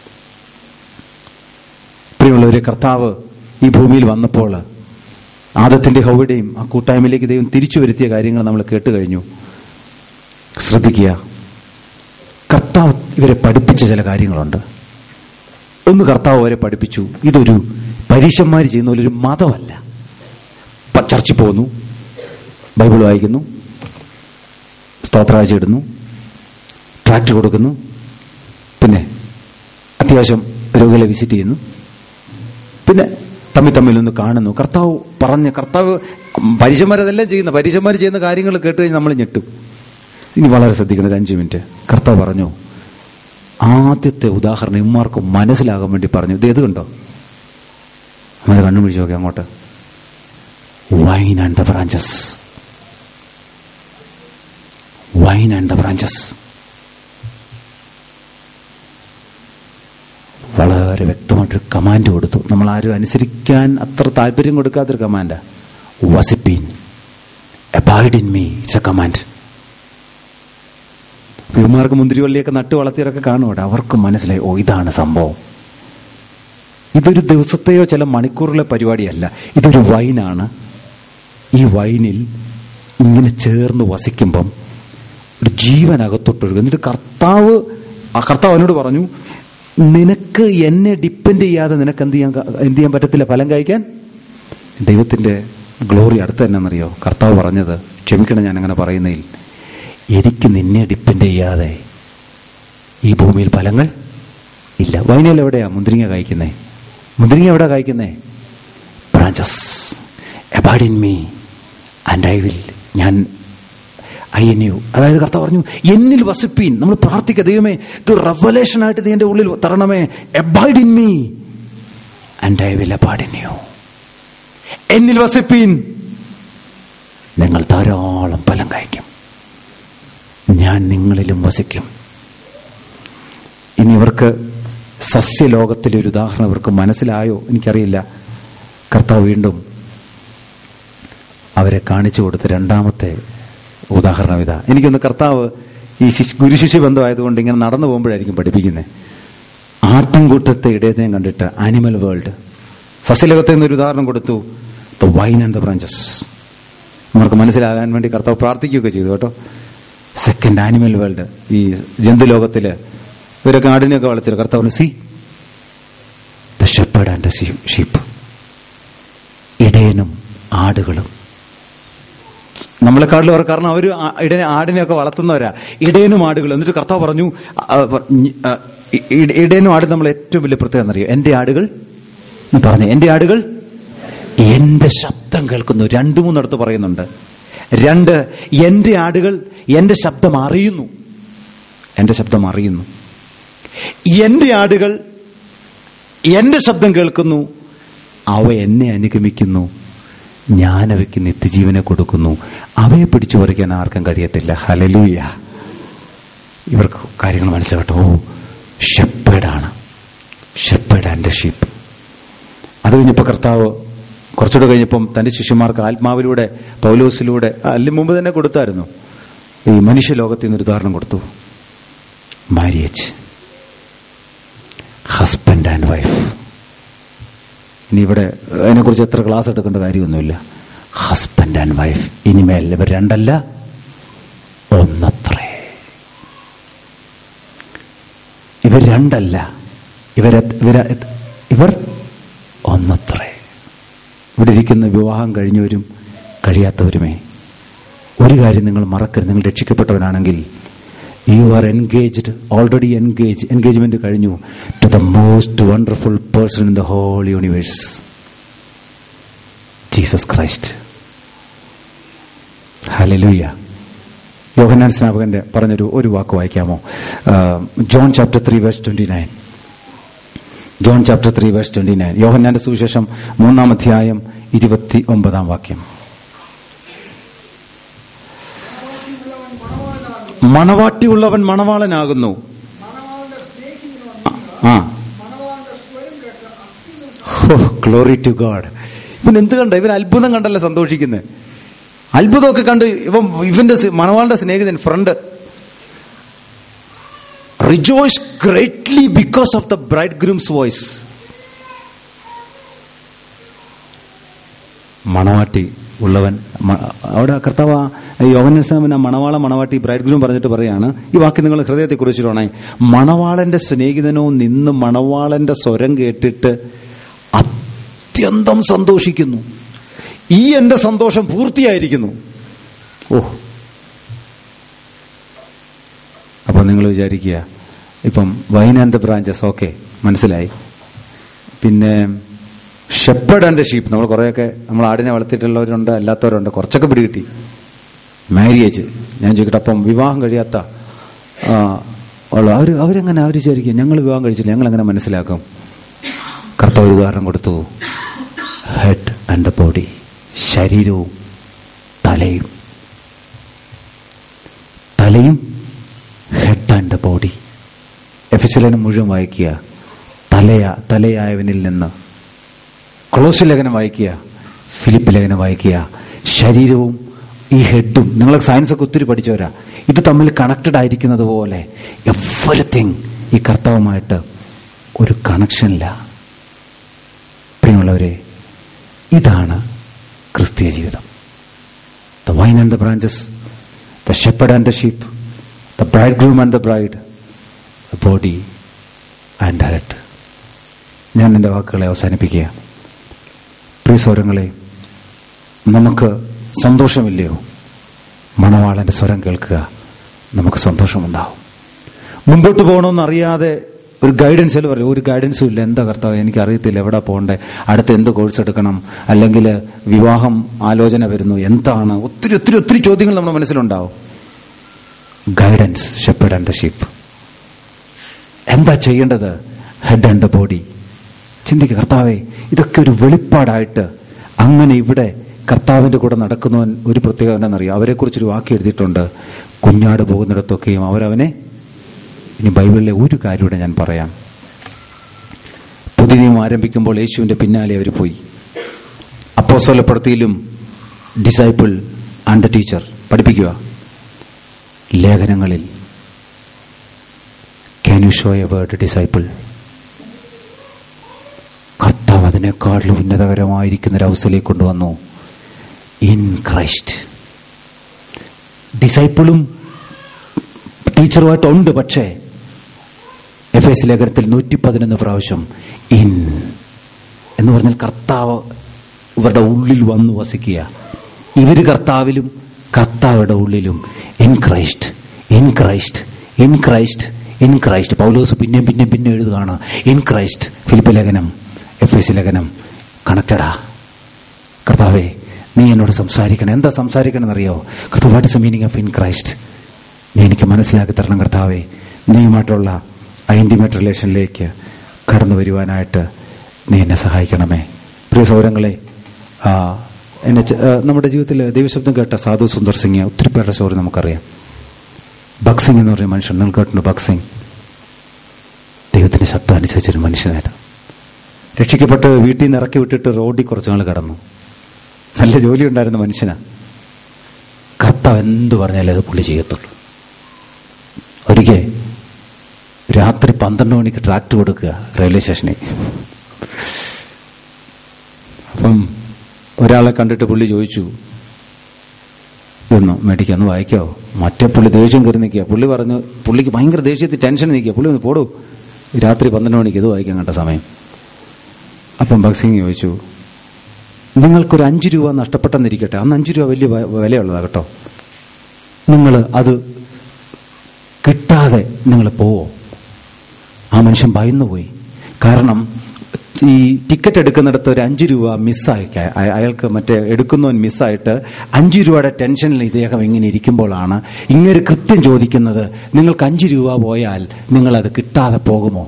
പ്രിയമുള്ളവരെ കർത്താവ് ഈ ഭൂമിയിൽ വന്നപ്പോൾ ആദത്തിന്റെ ഹൗവയുടെയും ആ കൂട്ടായ്മയിലേക്ക് ദൈവം തിരിച്ചു വരുത്തിയ കാര്യങ്ങൾ നമ്മൾ കേട്ട് കഴിഞ്ഞു ശ്രദ്ധിക്കുക കർത്താവ് ഇവരെ പഠിപ്പിച്ച ചില കാര്യങ്ങളുണ്ട് ഒന്ന് കർത്താവ് അവരെ പഠിപ്പിച്ചു ഇതൊരു പരീക്ഷന്മാർ ചെയ്യുന്ന പോലെ ഒരു മതമല്ല പ- ചർച്ചിൽ പോകുന്നു ബൈബിൾ വായിക്കുന്നു സ്തോത്രാഴ്ച ഇടുന്നു ട്രാക്ട് കൊടുക്കുന്നു പിന്നെ അത്യാവശ്യം രോഗികളെ വിസിറ്റ് ചെയ്യുന്നു പിന്നെ തമ്മിൽ തമ്മിൽ ഒന്ന് കാണുന്നു കർത്താവ് പറഞ്ഞ കർത്താവ് പരീക്ഷന്മാരതെല്ലാം ചെയ്യുന്ന പരീക്ഷന്മാർ ചെയ്യുന്ന കാര്യങ്ങൾ കേട്ട് കഴിഞ്ഞ് നമ്മൾ ഞെട്ടും ഇനി വളരെ ശ്രദ്ധിക്കണം ഒരു അഞ്ചു മിനിറ്റ് കർത്താവ് പറഞ്ഞു ആദ്യത്തെ ഉദാഹരണം ഇമ്മാർക്ക് മനസ്സിലാകാൻ വേണ്ടി പറഞ്ഞു ഇത് ഏത് കണ്ടോ നമ്മൾ കണ്ണു പിടിച്ചു നോക്കി അങ്ങോട്ട് vine and the branches vine and the branches വളരെ വ്യക്തമായിട്ടൊരു കമാൻഡ് കൊടുത്തു നമ്മൾ ആരും അനുസരിക്കാൻ അത്ര താല്പര്യം കൊടുക്കാത്തൊരു കമാൻഡാ വസിപ്പീൻ abide in me it's a command ഇവന്മാർക്ക് മുന്തിരിവള്ളിയൊക്കെ നട്ടു വളർത്തിയവരൊക്കെ കാണും അവിടെ അവർക്ക് മനസ്സിലായി ഓ ഇതാണ് സംഭവം ഇതൊരു ദിവസത്തെയോ ചില മണിക്കൂറിലെ പരിപാടിയല്ല ഇതൊരു വൈനാണ് ഈ വൈനിൽ ഇങ്ങനെ ചേർന്ന് വസിക്കുമ്പം ഒരു ജീവൻ അകത്തോട്ടൊഴുകും എന്നിട്ട് കർത്താവ് ആ കർത്താവ് അവനോട് പറഞ്ഞു നിനക്ക് എന്നെ ഡിപ്പെൻഡ് ചെയ്യാതെ നിനക്ക് എന്ത് ചെയ്യാൻ ക- എന്ത് ചെയ്യാൻ പറ്റത്തില്ല ഫലം കഴിക്കാൻ ദൈവത്തിന്റെ ഗ്ലോറി അടുത്ത് തന്നെന്നറിയോ കർത്താവ് പറഞ്ഞത് ക്ഷമിക്കണം ഞാൻ അങ്ങനെ പറയുന്നതിൽ എനിക്ക് നിന്നെ ഡിപ്പെൻഡ് ചെയ്യാതെ ഈ ഭൂമിയിൽ ഫലങ്ങൾ ഇല്ല വൈനയിൽ എവിടെയാ മുന്തിരിങ്ങ കായ്ക്കുന്നേ മുന്തിരിങ്ങ എവിടെയാ കായ്ക്കുന്നേ branches abide in me and I will ഞാൻ ഐ എൻ യു അതായത് കർത്താവ് പറഞ്ഞു എന്നിൽ വസിപ്പീൻ നമ്മൾ പ്രാർത്ഥിക്കുക ദൈവമേ ഇത് റവലേഷൻ ആയിട്ട് നീ എന്റെ ഉള്ളിൽ തരണമേ abide in me and I will abide in you എന്നിൽ വസിപ്പീൻ നിങ്ങൾ ധാരാളം ഫലം കഴിക്കും ഞാൻ നിങ്ങളിലും വസിക്കും ഇനി ഇവർക്ക് സസ്യലോകത്തിലെ ഒരു ഉദാഹരണം ഇവർക്ക് മനസ്സിലായോ എനിക്കറിയില്ല കർത്താവ് വീണ്ടും അവരെ കാണിച്ചു കൊടുത്ത രണ്ടാമത്തെ ഉദാഹരണം ഇതാ എനിക്കൊന്ന് കർത്താവ് ഈ ശിശ് ഗുരുശിശു ബന്ധമായതുകൊണ്ട് ഇങ്ങനെ നടന്നു പോകുമ്പോഴായിരിക്കും പഠിപ്പിക്കുന്നത് ആട്ടിൻകൂട്ടത്തെ ഇടയത്തെയും കണ്ടിട്ട് ആനിമൽ വേൾഡ് സസ്യലോകത്തെ നിന്നൊരു ഉദാഹരണം കൊടുത്തു the vine and the branches അവർക്ക് മനസ്സിലാകാൻ വേണ്ടി കർത്താവ് പ്രാർത്ഥിക്കുകയൊക്കെ ചെയ്തു കേട്ടോ സെക്കൻഡ് ആനിമൽ വേൾഡ് ഈ ജന്തുലോകത്തില് ഇവരൊക്കെ ആടിനെയൊക്കെ വളർത്തിയത് കർത്താവിന് see the shepherd and the sheep ഇടയനും ആടുകളും നമ്മളെക്കാട്ടിലും അവർ കാരണം അവർ ഇടനെ ആടിനെയൊക്കെ വളർത്തുന്നവരാ ഇടയനും ആടുകളും എന്നിട്ട് കർത്താവ് പറഞ്ഞു ആ, ഞ- ആ, ഇ- ഇ- ഇടയനും ആടും നമ്മൾ ഏറ്റവും വലിയ പ്രത്യേകത എന്നറിയോ എന്റെ ആടുകൾ എന്ന് പറഞ്ഞു എന്റെ ആടുകൾ എന്റെ ശബ്ദം കേൾക്കുന്നു രണ്ടു മൂന്നിടത്ത് പറയുന്നുണ്ട് രണ്ട് എന്റെ ആടുകൾ എന്റെ ശബ്ദം അറിയുന്നു എന്റെ ശബ്ദം അറിയുന്നു എന്റെ ആടുകൾ എന്റെ ശബ്ദം കേൾക്കുന്നു അവ എന്നെ അനുഗമിക്കുന്നു ഞാൻ അവയ്ക്ക് നിത്യജീവനെ കൊടുക്കുന്നു അവയെ പിടിച്ചു പറിക്കാൻ ആർക്കും കഴിയത്തില്ല ഹലലൂയ ഇവർക്ക് കാര്യങ്ങൾ മനസ്സിലാകട്ടെ ഓ ഷെപ്പേഡാണ് ഷെപ്പേഡ് ആൻഡ് ഷീപ്പ് അത് കഴിഞ്ഞപ്പോൾ കർത്താവ് കുറച്ചുകൂടെ കഴിഞ്ഞപ്പം തന്റെ ശിഷ്യന്മാർക്ക് ആത്മാവിലൂടെ പൗലോസിലൂടെ അല്ലെ മുമ്പ് തന്നെ കൊടുത്തായിരുന്നു ഈ മനുഷ്യലോകത്തിൽ നിന്ന് ഒരു ഉദാഹരണം കൊടുത്തു മാരിയേജ് ഹസ്ബൻഡ് ആൻഡ് വൈഫ് ഇനി ഇവിടെ അതിനെക്കുറിച്ച് എത്ര ക്ലാസ് എടുക്കേണ്ട കാര്യമൊന്നുമില്ല ഹസ്ബൻഡ് ആൻഡ് വൈഫ് ഇനിമേൽ ഇവർ രണ്ടല്ല ഒന്നത്രേ ഇവർ രണ്ടല്ല ഇവർ ഇവർ ഇവർ ഒന്നത്രേ ഇവിടെ ഇരിക്കുന്ന വിവാഹം കഴിഞ്ഞവരും കഴിയാത്തവരുമേ ഒരു കാര്യം നിങ്ങൾ മറക്കരുത് നിങ്ങൾ രക്ഷിക്കപ്പെട്ടവരാണെങ്കിൽ you are engaged already engage engagement കഴിഞ്ഞു to the most wonderful person in the whole universe Jesus Christ hallelujah യോഹന്നാൻ സ്നാപകന്റെ പറഞ്ഞൊരു ഒരു വാക്ക് വായിക്കാമോ John chapter three verse twenty nine John chapter three verse twenty nine യോഹന്നാന്റെ സുവിശേഷം മൂന്നാം അധ്യായം ഇരുപത്തി ഒമ്പതാം വാക്യം മണവാട്ടിയുള്ളവൻ മണവാളനാകുന്നു മണവാളന്റെ സ്നേഹിതനോ ആ മണവാളന്റെ സ്വരം കേട്ട് അത്യുന്ന ഗ്ലോറി ടു ഗാഡ് ഇവൻ എന്ത് കണ്ട ഇവൻ അത്ഭുതം കണ്ടല്ലേ സന്തോഷിക്കുന്നത് അത്ഭുതമൊക്കെ കണ്ട് ഇവൻ ഇവന്റെ സി- മണവാളുടെ സ്നേഹിതൻ friend rejoices greatly because of the bridegroom's voice മണവാട്ടി ഉള്ളവൻ മ- അവിടെ കർത്താവ് യോവനസ്വാമൻ ആ മണവാള മണവാട്ടി ബ്രൈഡ് ഗ്രൂം പറഞ്ഞിട്ട് പറയാണ് ഈ വാക്ക് നിങ്ങൾ ഹൃദയത്തെ കുറിച്ചിട്ടാണേ മണവാളന്റെ സ്നേഹിതനോ നിന്ന് മണവാളന്റെ സ്വരം കേട്ടിട്ട് അത്യന്തം സന്തോഷിക്കുന്നു ഈ എന്റെ സന്തോഷം പൂർത്തിയായിരിക്കുന്നു ഓ അപ്പൊ നിങ്ങൾ വിചാരിക്കുക ഇപ്പം vine and the branches okay മനസ്സിലായി പിന്നെ ഷെപ്പേഡ് ആൻഡ് ഷീപ്പ് നമ്മൾ കുറേയൊക്കെ നമ്മൾ ആടിനെ വളർത്തിയിട്ടുള്ളവരുണ്ട് അല്ലാത്തവരുണ്ട് കുറച്ചൊക്കെ പിടികിട്ടി മാരിയേജ് ഞാൻ ചോദിക്കട്ടെ അപ്പം വിവാഹം കഴിയാത്ത ആ, ഉള്ള അവർ അവരെങ്ങനെ അവർ വിചാരിക്കും ഞങ്ങൾ വിവാഹം കഴിച്ചില്ല ഞങ്ങൾ എങ്ങനെ മനസ്സിലാക്കും കർത്താവ് ഒരു ഉദാഹരണം കൊടുത്തു ഹെഡ് ആൻഡ് ദ ബോഡി ശരീരവും തലയും തലയും ഹെഡ് ആൻഡ് ദ ബോഡി എഫിസലനം മുഴുവൻ വായിക്കുക തലയാ തലയായവനിൽ നിന്ന് കൊളോസി ലേഖനം വായിക്കുക ഫിലിപ്പ് ലേഖനം വായിക്കുക ശരീരവും ഈ ഹെഡും നിങ്ങൾ സയൻസ് ഒക്കെ ഒത്തിരി പഠിച്ചവരാ ഇത് തമ്മിൽ കണക്റ്റഡ് ആയിരിക്കുന്നത് പോലെ എവറിത്തിങ് ഈ കർത്താവുമായിട്ട് ഒരു കണക്ഷനില്ല പ്രിയമുള്ളവരെ ഇതാണ് ക്രിസ്തീയ ജീവിതം the vine and the branches the shepherd and the sheep the bridegroom and the bride the body and head ഞാൻ എൻ്റെ വാക്കുകളെ അവസാനിപ്പിക്കുക പ്രിയ സ്വരങ്ങളെ നമുക്ക് സന്തോഷമില്ലയോ മണവാളന്റെ സ്വരം കേൾക്കുക നമുക്ക് സന്തോഷമുണ്ടാവും മുമ്പോട്ട് പോകണമെന്ന് അറിയാതെ ഒരു ഗൈഡൻസിൽ പറയും ഒരു ഗൈഡൻസും ഇല്ല എന്താ കർത്താവ് എനിക്ക് അറിയത്തില്ല എവിടെ പോകണ്ടേ അടുത്ത് എന്ത് കോഴ്സ് എടുക്കണം അല്ലെങ്കിൽ വിവാഹം ആലോചന വരുന്നു എന്താണ് ഒത്തിരി ഒത്തിരി ഒത്തിരി ചോദ്യങ്ങൾ നമ്മുടെ മനസ്സിലുണ്ടാവും guidance shepherd and the sheep എന്താ ചെയ്യേണ്ടത് ഹെഡ് ആൻഡ് ദ ബോഡി ചിന്തിക്കുക കർത്താവെ ഇതൊക്കെ ഒരു വെളിപ്പാടായിട്ട് അങ്ങനെ ഇവിടെ കർത്താവിന്റെ കൂടെ നടക്കുന്നവൻ ഒരു പ്രത്യേകത എന്താണെന്നറിയാം അവരെക്കുറിച്ചൊരു വാക്ക് എഴുതിയിട്ടുണ്ട് കുഞ്ഞാട് പോകുന്നിടത്തൊക്കെയും അവരവനെ ഇനി ബൈബിളിലെ ഒരു കാര്യം കൂടെ ഞാൻ പറയാം പുതിയ നിയമം ആരംഭിക്കുമ്പോൾ യേശുവിന്റെ പിന്നാലെ അവർ പോയി അപ്പോസ്തലപ്രവൃത്തിയിലും ഡിസൈപ്പിൾ ആൻഡ് ദ ടീച്ചർ പഠിപ്പിക്കുക ലേഖനങ്ങളിൽ can you show a word disciple കർത്താവ് അതിനേക്കാളും ഉന്നതകരമായിരിക്കുന്ന ഒരു അവസ്ഥയിലേക്ക് കൊണ്ടുവന്നു ഇൻ ക്രൈസ്റ്റ് ഡിസൈപ്പിളും ടീച്ചറുമായിട്ടുണ്ട് പക്ഷേ എഫ് എസ് ലേഖനത്തിൽ നൂറ്റി പതിനൊന്ന് പ്രാവശ്യം ഇൻ എന്ന് പറഞ്ഞാൽ കർത്താവ് ഇവരുടെ ഉള്ളിൽ വന്നു വസിക്കുക ഇവര് കർത്താവിലും കർത്താവയുടെ ഉള്ളിലും in Christ in Christ in Christ in Christ പൗലോസ് പിന്നെയും പിന്നെയും പിന്നെ എഴുതുകയാണ് ഇൻ ക്രൈസ്റ്റ് ഫിലിപ്പ് ലേഖനം എഫ് എസ് ലേഖനം കണക്റ്റഡാ കർത്താവേ നീ എന്നോട് സംസാരിക്കണം എന്താ സംസാരിക്കണം എന്നറിയോ കർത്താവ് what is meaning of in Christ നീ എനിക്ക് മനസ്സിലാക്കി തരണം കർത്താവേ നീയുമായിട്ടുള്ള ആ ഇൻറ്റിമേറ്റ് റിലേഷനിലേക്ക് കടന്നു വരുവാനായിട്ട് നീ എന്നെ സഹായിക്കണമേ പ്രിയ സൗരങ്ങളെ ആ, എന്നെ ച- ആ, നമ്മുടെ ജീവിതത്തിൽ ദൈവശബ്ദം കേട്ട സാധു സുന്ദർ സിംഗ് ഒത്തിരി പേരുടെ സ്റ്റോറി നമുക്കറിയാം ബക്സിംഗ് എന്ന് പറഞ്ഞ മനുഷ്യൻ നിങ്ങൾ കേട്ടിട്ടുണ്ട് ബക്സിംഗ് ദൈവത്തിന്റെ ശബ്ദം അനുസരിച്ചൊരു മനുഷ്യനായിരുന്നു രക്ഷിക്കപ്പെട്ട് വീട്ടിൽ നിന്ന് ഇറക്കി വിട്ടിട്ട് റോഡിൽ കുറച്ചു നാൾ കടന്നു നല്ല ജോലി ഉണ്ടായിരുന്ന മനുഷ്യനാ കർത്താവ് എന്ത് പറഞ്ഞാലും അത് പുള്ളി ചെയ്യത്തുള്ളൂ ഒരിക്കൽ രാത്രി പന്ത്രണ്ട് മണിക്ക് ട്രാക്ട് കൊടുക്കുക റെയിൽവേ സ്റ്റേഷനിൽ അപ്പം ഒരാളെ കണ്ടിട്ട് പുള്ളി ചോദിച്ചു ഇതൊന്ന് മേടിക്കുക ഒന്ന് വായിക്കാവോ മറ്റേ പുള്ളി ദേഷ്യം കയറി നിൽക്കുക പുള്ളി പറഞ്ഞു പുള്ളിക്ക് ഭയങ്കര ദേഷ്യത്തിൽ ടെൻഷൻ നിൽക്കുക പുള്ളി ഒന്ന് പോടൂ രാത്രി പന്ത്രണ്ട് മണിക്ക് ഇത് വായിക്കാൻ കണ്ട സമയം അപ്പം ഭക്സിംഗ് ചോദിച്ചു നിങ്ങൾക്കൊരു അഞ്ച് രൂപ നഷ്ടപ്പെട്ടെന്നിരിക്കട്ടെ അന്ന് അഞ്ച് രൂപ വലിയ വ- വിലയുള്ളതാ കേട്ടോ നിങ്ങൾ അത് കിട്ടാതെ നിങ്ങൾ പോവോ ആ മനുഷ്യൻ ഭയന്നുപോയി കാരണം ഈ ടിക്കറ്റ് എടുക്കുന്നിടത്ത് ഒരു അഞ്ച് രൂപ മിസ്സായി അയ- അയാൾക്ക് മറ്റേ എടുക്കുന്നവൻ മിസ്സായിട്ട് അഞ്ച് രൂപയുടെ ടെൻഷനിൽ ഇദ്ദേഹം ഇങ്ങനെ ഇരിക്കുമ്പോഴാണ് ഇങ്ങനെ കൃത്യം ചോദിക്കുന്നത് നിങ്ങൾക്ക് അഞ്ച് രൂപ പോയാൽ നിങ്ങൾ അത് കിട്ടാതെ പോകുമോ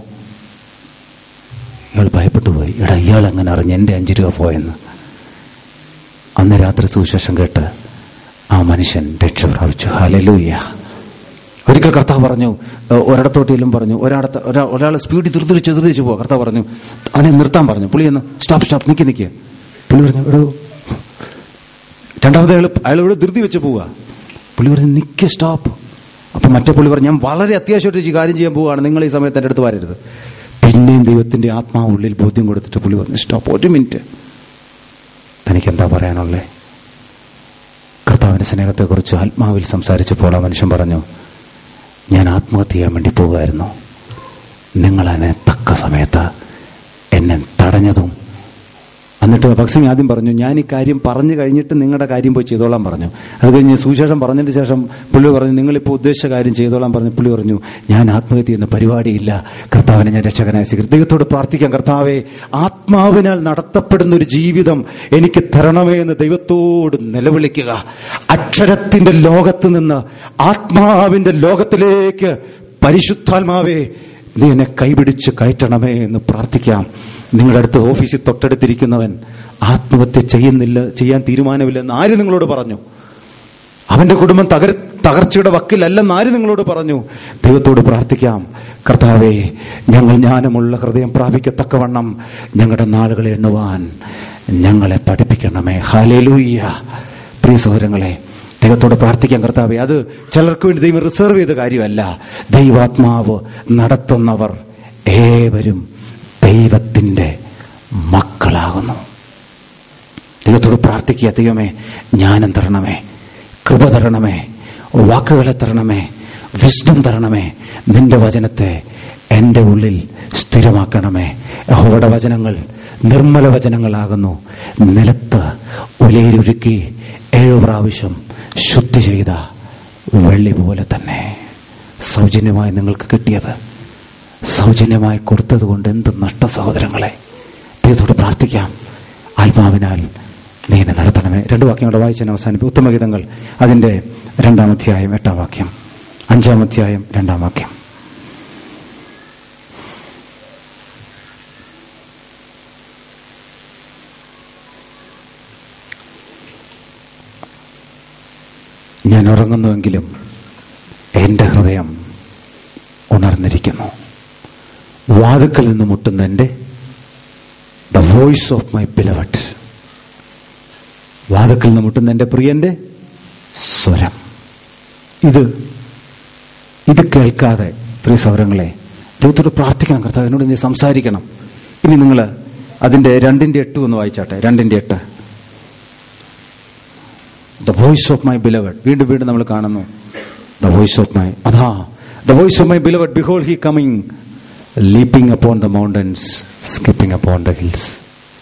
ഇയാൾ ഭയപ്പെട്ടു പോയി എടാ ഇയാൾ എങ്ങനെ അറിഞ്ഞ് എന്റെ അഞ്ച് രൂപ പോയെന്ന് അന്ന് രാത്രി സുവിശേഷം കേട്ട് ആ മനുഷ്യൻ രക്ഷ പ്രാപിച്ചു ഹലലൂയ്യ ഒരിക്കൽ കർത്താവ് പറഞ്ഞു ഏഹ് ഒരിടത്തോട്ടിലും പറഞ്ഞു ഒരാടത്ത് ഒരാ ഒരാൾ സ്പീഡിൽ ധൃതിരിച്ച് ധൃതിരിച്ച് പോവാ കർത്താവ് പറഞ്ഞു അവനെ നിർത്താൻ പറഞ്ഞു പുള്ളി എന്ന് സ്റ്റോപ്പ് സ്റ്റോപ്പ് നിൽക്കി നിൽക്കുക പുള്ളി പറഞ്ഞു എടോ രണ്ടാമത് അയാൾ അയാൾ ഇവിടെ ധൃതി വെച്ച് പോവുക പുള്ളി പറഞ്ഞു നിൽക്ക് സ്റ്റോപ്പ് അപ്പൊ മറ്റേ പുള്ളി പറഞ്ഞു ഞാൻ വളരെ അത്യാവശ്യമായിട്ട് ഈ കാര്യം ചെയ്യാൻ പോവുകയാണ് നിങ്ങൾ ഈ സമയത്ത് എൻ്റെ അടുത്ത് വരരുത് പിന്നെയും ദൈവത്തിന്റെ ആത്മാവ് ഉള്ളിൽ ബോധ്യം കൊടുത്തിട്ട് പുള്ളി പറഞ്ഞു സ്റ്റോപ്പ് ഒരു മിനിറ്റ് തനിക്ക് എന്താ പറയാനുള്ളേ കർത്താവിന്റെ സ്നേഹത്തെക്കുറിച്ച് ആത്മാവിൽ സംസാരിച്ചപ്പോൾ ആ മനുഷ്യൻ പറഞ്ഞു ഞാൻ ആത്മഹത്യ ചെയ്യാൻ വേണ്ടി പോകുമായിരുന്നു നിങ്ങൾ എന്നെ തക്ക സമയത്ത് എന്നെ തടഞ്ഞതും എന്നിട്ട് ഭക്സിംഗ് ആദ്യം പറഞ്ഞു ഞാൻ ഈ കാര്യം പറഞ്ഞു കഴിഞ്ഞിട്ട് നിങ്ങളുടെ കാര്യം പോയി ചെയ്തോളാൻ പറഞ്ഞു അത് കഴിഞ്ഞ് സുവിശേഷം പറഞ്ഞതിന് ശേഷം പുള്ളി പറഞ്ഞു നിങ്ങളിപ്പോൾ ഉദ്ദേശിച്ച കാര്യം ചെയ്തോളാൻ പറഞ്ഞു പുള്ളി പറഞ്ഞു ഞാൻ ആത്മഹത്യ ചെയ്യുന്ന പരിപാടിയില്ല കർത്താവിനെ ഞാൻ രക്ഷകനായി സ്വീകരിക്കും ദൈവത്തോട് പ്രാർത്ഥിക്കാം കർത്താവെ ആത്മാവിനാൽ നടത്തപ്പെടുന്ന ഒരു ജീവിതം എനിക്ക് തരണമേ എന്ന് ദൈവത്തോട് നിലവിളിക്കുക അക്ഷരത്തിന്റെ ലോകത്ത് നിന്ന് ആത്മാവിന്റെ ലോകത്തിലേക്ക് പരിശുദ്ധാത്മാവേ നീ എന്നെ കൈപിടിച്ച് കയറ്റണമേ എന്ന് പ്രാർത്ഥിക്കാം നിങ്ങളുടെ അടുത്ത് ഓഫീസിൽ തൊട്ടടുത്തിരിക്കുന്നവൻ ആത്മഹത്യ ചെയ്യുന്നില്ല ചെയ്യാൻ തീരുമാനമില്ലെന്ന് ആര് നിങ്ങളോട് പറഞ്ഞു അവന്റെ കുടുംബം തകർ തകർച്ചയുടെ വക്കിലല്ലെന്ന് ആര് നിങ്ങളോട് പറഞ്ഞു ദൈവത്തോട് പ്രാർത്ഥിക്കാം കർത്താവേ ഞങ്ങൾ ജ്ഞാനമുള്ള ഹൃദയം പ്രാപിക്കത്തക്കവണ്ണം ഞങ്ങളുടെ നാളുകളെ എണ്ണുവാൻ ഞങ്ങളെ പഠിപ്പിക്കണമേ ഹാലേലൂയ്യ പ്രിയ സഹോദരങ്ങളെ ദൈവത്തോട് പ്രാർത്ഥിക്കാൻ കർത്താവെ അത് ചിലർക്ക് വേണ്ടി ദൈവം റിസർവ് ചെയ്ത കാര്യമല്ല ദൈവാത്മാവ് നടത്തുന്നവർ ഏവരും ദൈവത്തിന്റെ മക്കളാകുന്നു ദൈവത്തോട് പ്രാർത്ഥിക്കുക ദൈവമേ ജ്ഞാനം തരണമേ കൃപ തരണമേ വാക്കുകളെ തരണമേ വിസ്ഡം തരണമേ നിന്റെ വചനത്തെ എൻ്റെ ഉള്ളിൽ സ്ഥിരമാക്കണമേ യഹോവയുടെ വചനങ്ങൾ നിർമ്മല വചനങ്ങളാകുന്നു നിലത്ത് ഉലയിലൊരുക്കി ഏഴു പ്രാവശ്യം ശുദ്ധി ചെയ്ത വെള്ളി പോലെ തന്നെ സൗജന്യമായി നിങ്ങൾക്ക് കിട്ടിയത് സൗജന്യമായി കൊടുത്തത് കൊണ്ട് എന്ത് നഷ്ട സഹോദരങ്ങളെ ദൈവത്തോട് പ്രാർത്ഥിക്കാം ആത്മാവിനാൽ നീ എന്നെ നടത്തണമേ രണ്ട് വാക്യങ്ങളുടെ വായിച്ചാൽ അവസാനിപ്പിക്കും ഉത്തമഗീതങ്ങൾ അതിന്റെ രണ്ടാം അധ്യായം എട്ടാം വാക്യം അഞ്ചാം അധ്യായം രണ്ടാം വാക്യം ഞാൻ ഉറങ്ങുന്നുവെങ്കിലും എന്റെ ഹൃദയം ഉണർന്നിരിക്കുന്നു വാതുക്കൽ നിന്ന് മുട്ടുന്ന എന്റെ the voice of my beloved വാതുക്കൽ നിന്ന് മുട്ടുന്ന എന്റെ പ്രിയന്റെ സ്വരം ഇത് ഇത് കേൾക്കാതെ പ്രിയ സൗരങ്ങളെ ദൈവത്തോട് പ്രാർത്ഥിക്കണം കർത്താവ് എന്നോട് നീ സംസാരിക്കണം ഇനി നിങ്ങൾ അതിന്റെ രണ്ടിന്റെ എട്ട് ഒന്ന് വായിച്ചാട്ടെ രണ്ടിന്റെ എട്ട് the voice of my beloved വീണ്ടും വീണ്ടും നമ്മൾ കാണുന്നു ദ വോയിസ് ഓഫ് മൈ അതാ the voice of my beloved behold he coming leaping upon the mountains skipping upon the hills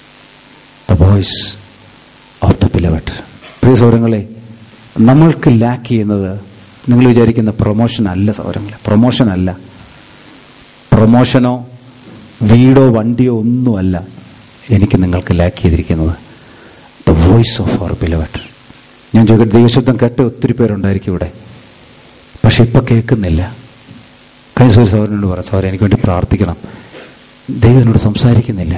the voice of the beloved പ്രിയ സൗരങ്ങളെ നമ്മൾക്ക് ലാക്ക് ചെയ്യുന്നത് നിങ്ങൾ വിചാരിക്കുന്ന പ്രൊമോഷൻ അല്ല സൗരങ്ങളെ പ്രൊമോഷൻ അല്ല പ്രൊമോഷനോ വീടോ വണ്ടിയോ ഒന്നുമല്ല എനിക്ക് നിങ്ങൾക്ക് ലാക്ക് ചെയ്തിരിക്കുന്നത് ദ വോയിസ് ഓഫ് അവർ ബിലവഡ് ഞാൻ ചോദിക്കട്ടെ ദൈവശബ്ദം കേട്ട ഒത്തിരി പേരുണ്ടായിരിക്കും ഇവിടെ പക്ഷെ ഇപ്പൊ കേൾക്കുന്നില്ല കഴിഞ്ഞ ദിവസം ഒരു സഹോദരനോട് പറ സഹോദരൻ എനിക്ക് വേണ്ടി പ്രാർത്ഥിക്കണം ദൈവം എന്നോട് സംസാരിക്കുന്നില്ല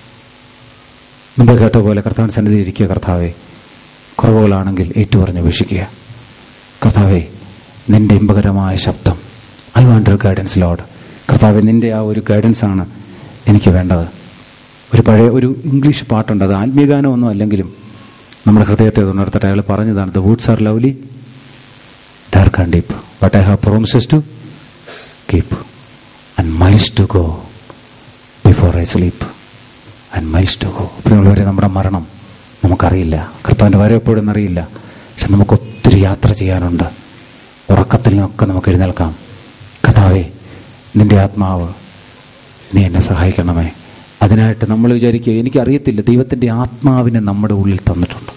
മുമ്പ് കേട്ട പോലെ കർത്താവിന് സന്നിധി ഇരിക്കുക കർത്താവെ കുറവുകളാണെങ്കിൽ ഏറ്റുപറഞ്ഞ് വീക്ഷിക്കുക കർത്താവെ നിന്റെ ഇമ്പകരമായ ശബ്ദം ഐ വാണ്ട് ഒരു ഗൈഡൻസ് ലോഡ് കർത്താവെ നിന്റെ ആ ഒരു ഗൈഡൻസ് ആണ് എനിക്ക് വേണ്ടത് ഒരു പഴയ ഒരു ഇംഗ്ലീഷ് പാട്ടുണ്ട് അത് ആത്മീയഗാനമൊന്നും അല്ലെങ്കിലും നമ്മുടെ ഹൃദയത്തെ ഉണർത്തട്ടെ അയാൾ പറഞ്ഞതാണ് the woods are lovely dark and deep but I have promises to keep and miles to go before I sleep and miles to go പ്രിയമുള്ളവരെ നമ്മുടെ മരണം നമുക്കറിയില്ല കർത്താവിന്റെ വരെ എപ്പോഴും അറിയില്ല പക്ഷെ നമുക്ക് ഒത്തിരി യാത്ര ചെയ്യാനുണ്ട് ഉറക്കത്തിൽ നിന്നൊക്കെ നമുക്ക് എഴുന്നേൽക്കാം കഥാവേ നിന്റെ ആത്മാവ് നീ എന്നെ സഹായിക്കണമേ അതിനായിട്ട് നമ്മൾ വിചാരിക്കുക എനിക്കറിയത്തില്ല ദൈവത്തിന്റെ ആത്മാവിനെ നമ്മുടെ ഉള്ളിൽ തന്നിട്ടുണ്ട്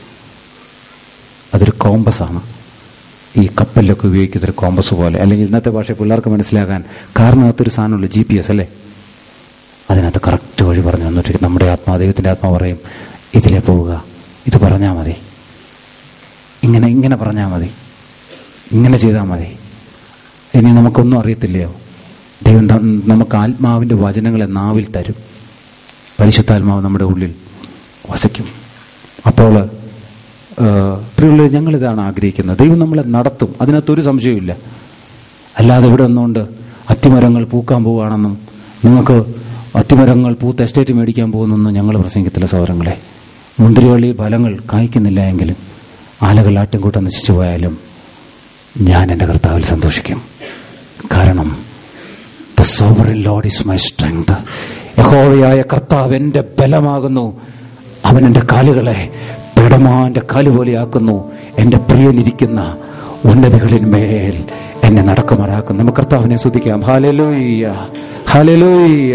അതൊരു കോമ്പസാണ് ഈ കപ്പലിലൊക്കെ ഉപയോഗിക്കുന്ന ഒരു കോമ്പസ് പോലെ അല്ലെങ്കിൽ ഇന്നത്തെ ഭാഷ പിള്ളേർക്ക് മനസ്സിലാകാൻ കാരണത്തൊരു സാധനമുള്ളൂ ജി പി എസ് അല്ലേ അതിനകത്ത് കറക്റ്റ് വഴി പറഞ്ഞു തന്നിട്ട് നമ്മുടെ ആത്മാ ദൈവത്തിന്റെ ആത്മാ പറയും ഇതിലെ പോവുക ഇത് പറഞ്ഞാൽ മതി ഇങ്ങനെ ഇങ്ങനെ പറഞ്ഞാൽ മതി ഇങ്ങനെ ചെയ്താൽ മതി ഇനി നമുക്കൊന്നും അറിയത്തില്ലയോ ദൈവം ത- നമുക്ക് ആത്മാവിന്റെ വചനങ്ങളെ നാവിൽ തരും പരിശുദ്ധാത്മാവ് നമ്മുടെ ഉള്ളിൽ വസിക്കും അപ്പോൾ പ്രിയുള്ള ഞങ്ങളിതാണ് ആഗ്രഹിക്കുന്നത് ദൈവം നമ്മളെ നടത്തും അതിനകത്തൊരു സംശയമില്ല അല്ലാതെ ഇവിടെ നിന്നുകൊണ്ട് അത്തിമരങ്ങൾ പൂക്കാൻ പോവുകയാണെന്നും നിങ്ങൾക്ക് അത്തിമരങ്ങൾ പൂത്ത് എസ്റ്റേറ്റ് മേടിക്കാൻ പോകുന്നൊന്നും ഞങ്ങൾ പ്രസംഗിക്കത്തില്ല സൗരങ്ങളെ മുന്തിരിവള്ളി ഫലങ്ങൾ കായ്ക്കുന്നില്ല എങ്കിലും ആലകൾ ആട്ടിൻകൂട്ടം നശിച്ചു പോയാലും ഞാൻ എൻ്റെ കർത്താവിൽ സന്തോഷിക്കും കാരണം the sovereign Lord is my strength യഹോവയായ കർത്താവ് എന്റെ ബലമാകുന്നു അവൻ എന്റെ കാലുകളെ പിടമാന്റെ കാല് പോലെയാക്കുന്നു എന്റെ പ്രിയനിരിക്കുന്ന ഉന്നതികളിന്മേൽ എന്നെ നടക്കുമാറാക്കും നമുക്ക് കർത്താവിനെ സ്തുതിക്കാം ഹാലലൂയ്യ ഹാലലൂയ്യ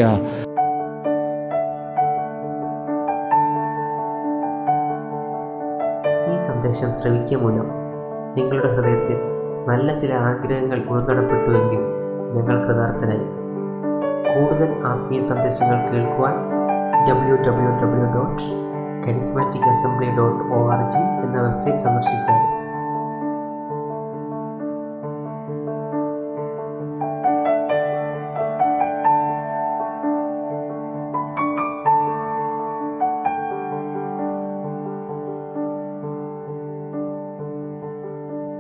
ഈ സന്ദേശം ശ്രവിക്കുക മൂലം നിങ്ങളുടെ ഹൃദയത്തിൽ നല്ല ചില ആഗ്രഹങ്ങൾ ഉൾനടപ്പെട്ടുവെങ്കിൽ ഞങ്ങൾ കൃതാർത്ഥനായി കൂടുതൽ ആത്മീയ സന്ദേശങ്ങൾ കേൾക്കുവാൻ W W W dot charismatic assembly dot O R G എന്ന വെബ്സൈറ്റ് സന്ദർശിച്ചാൽ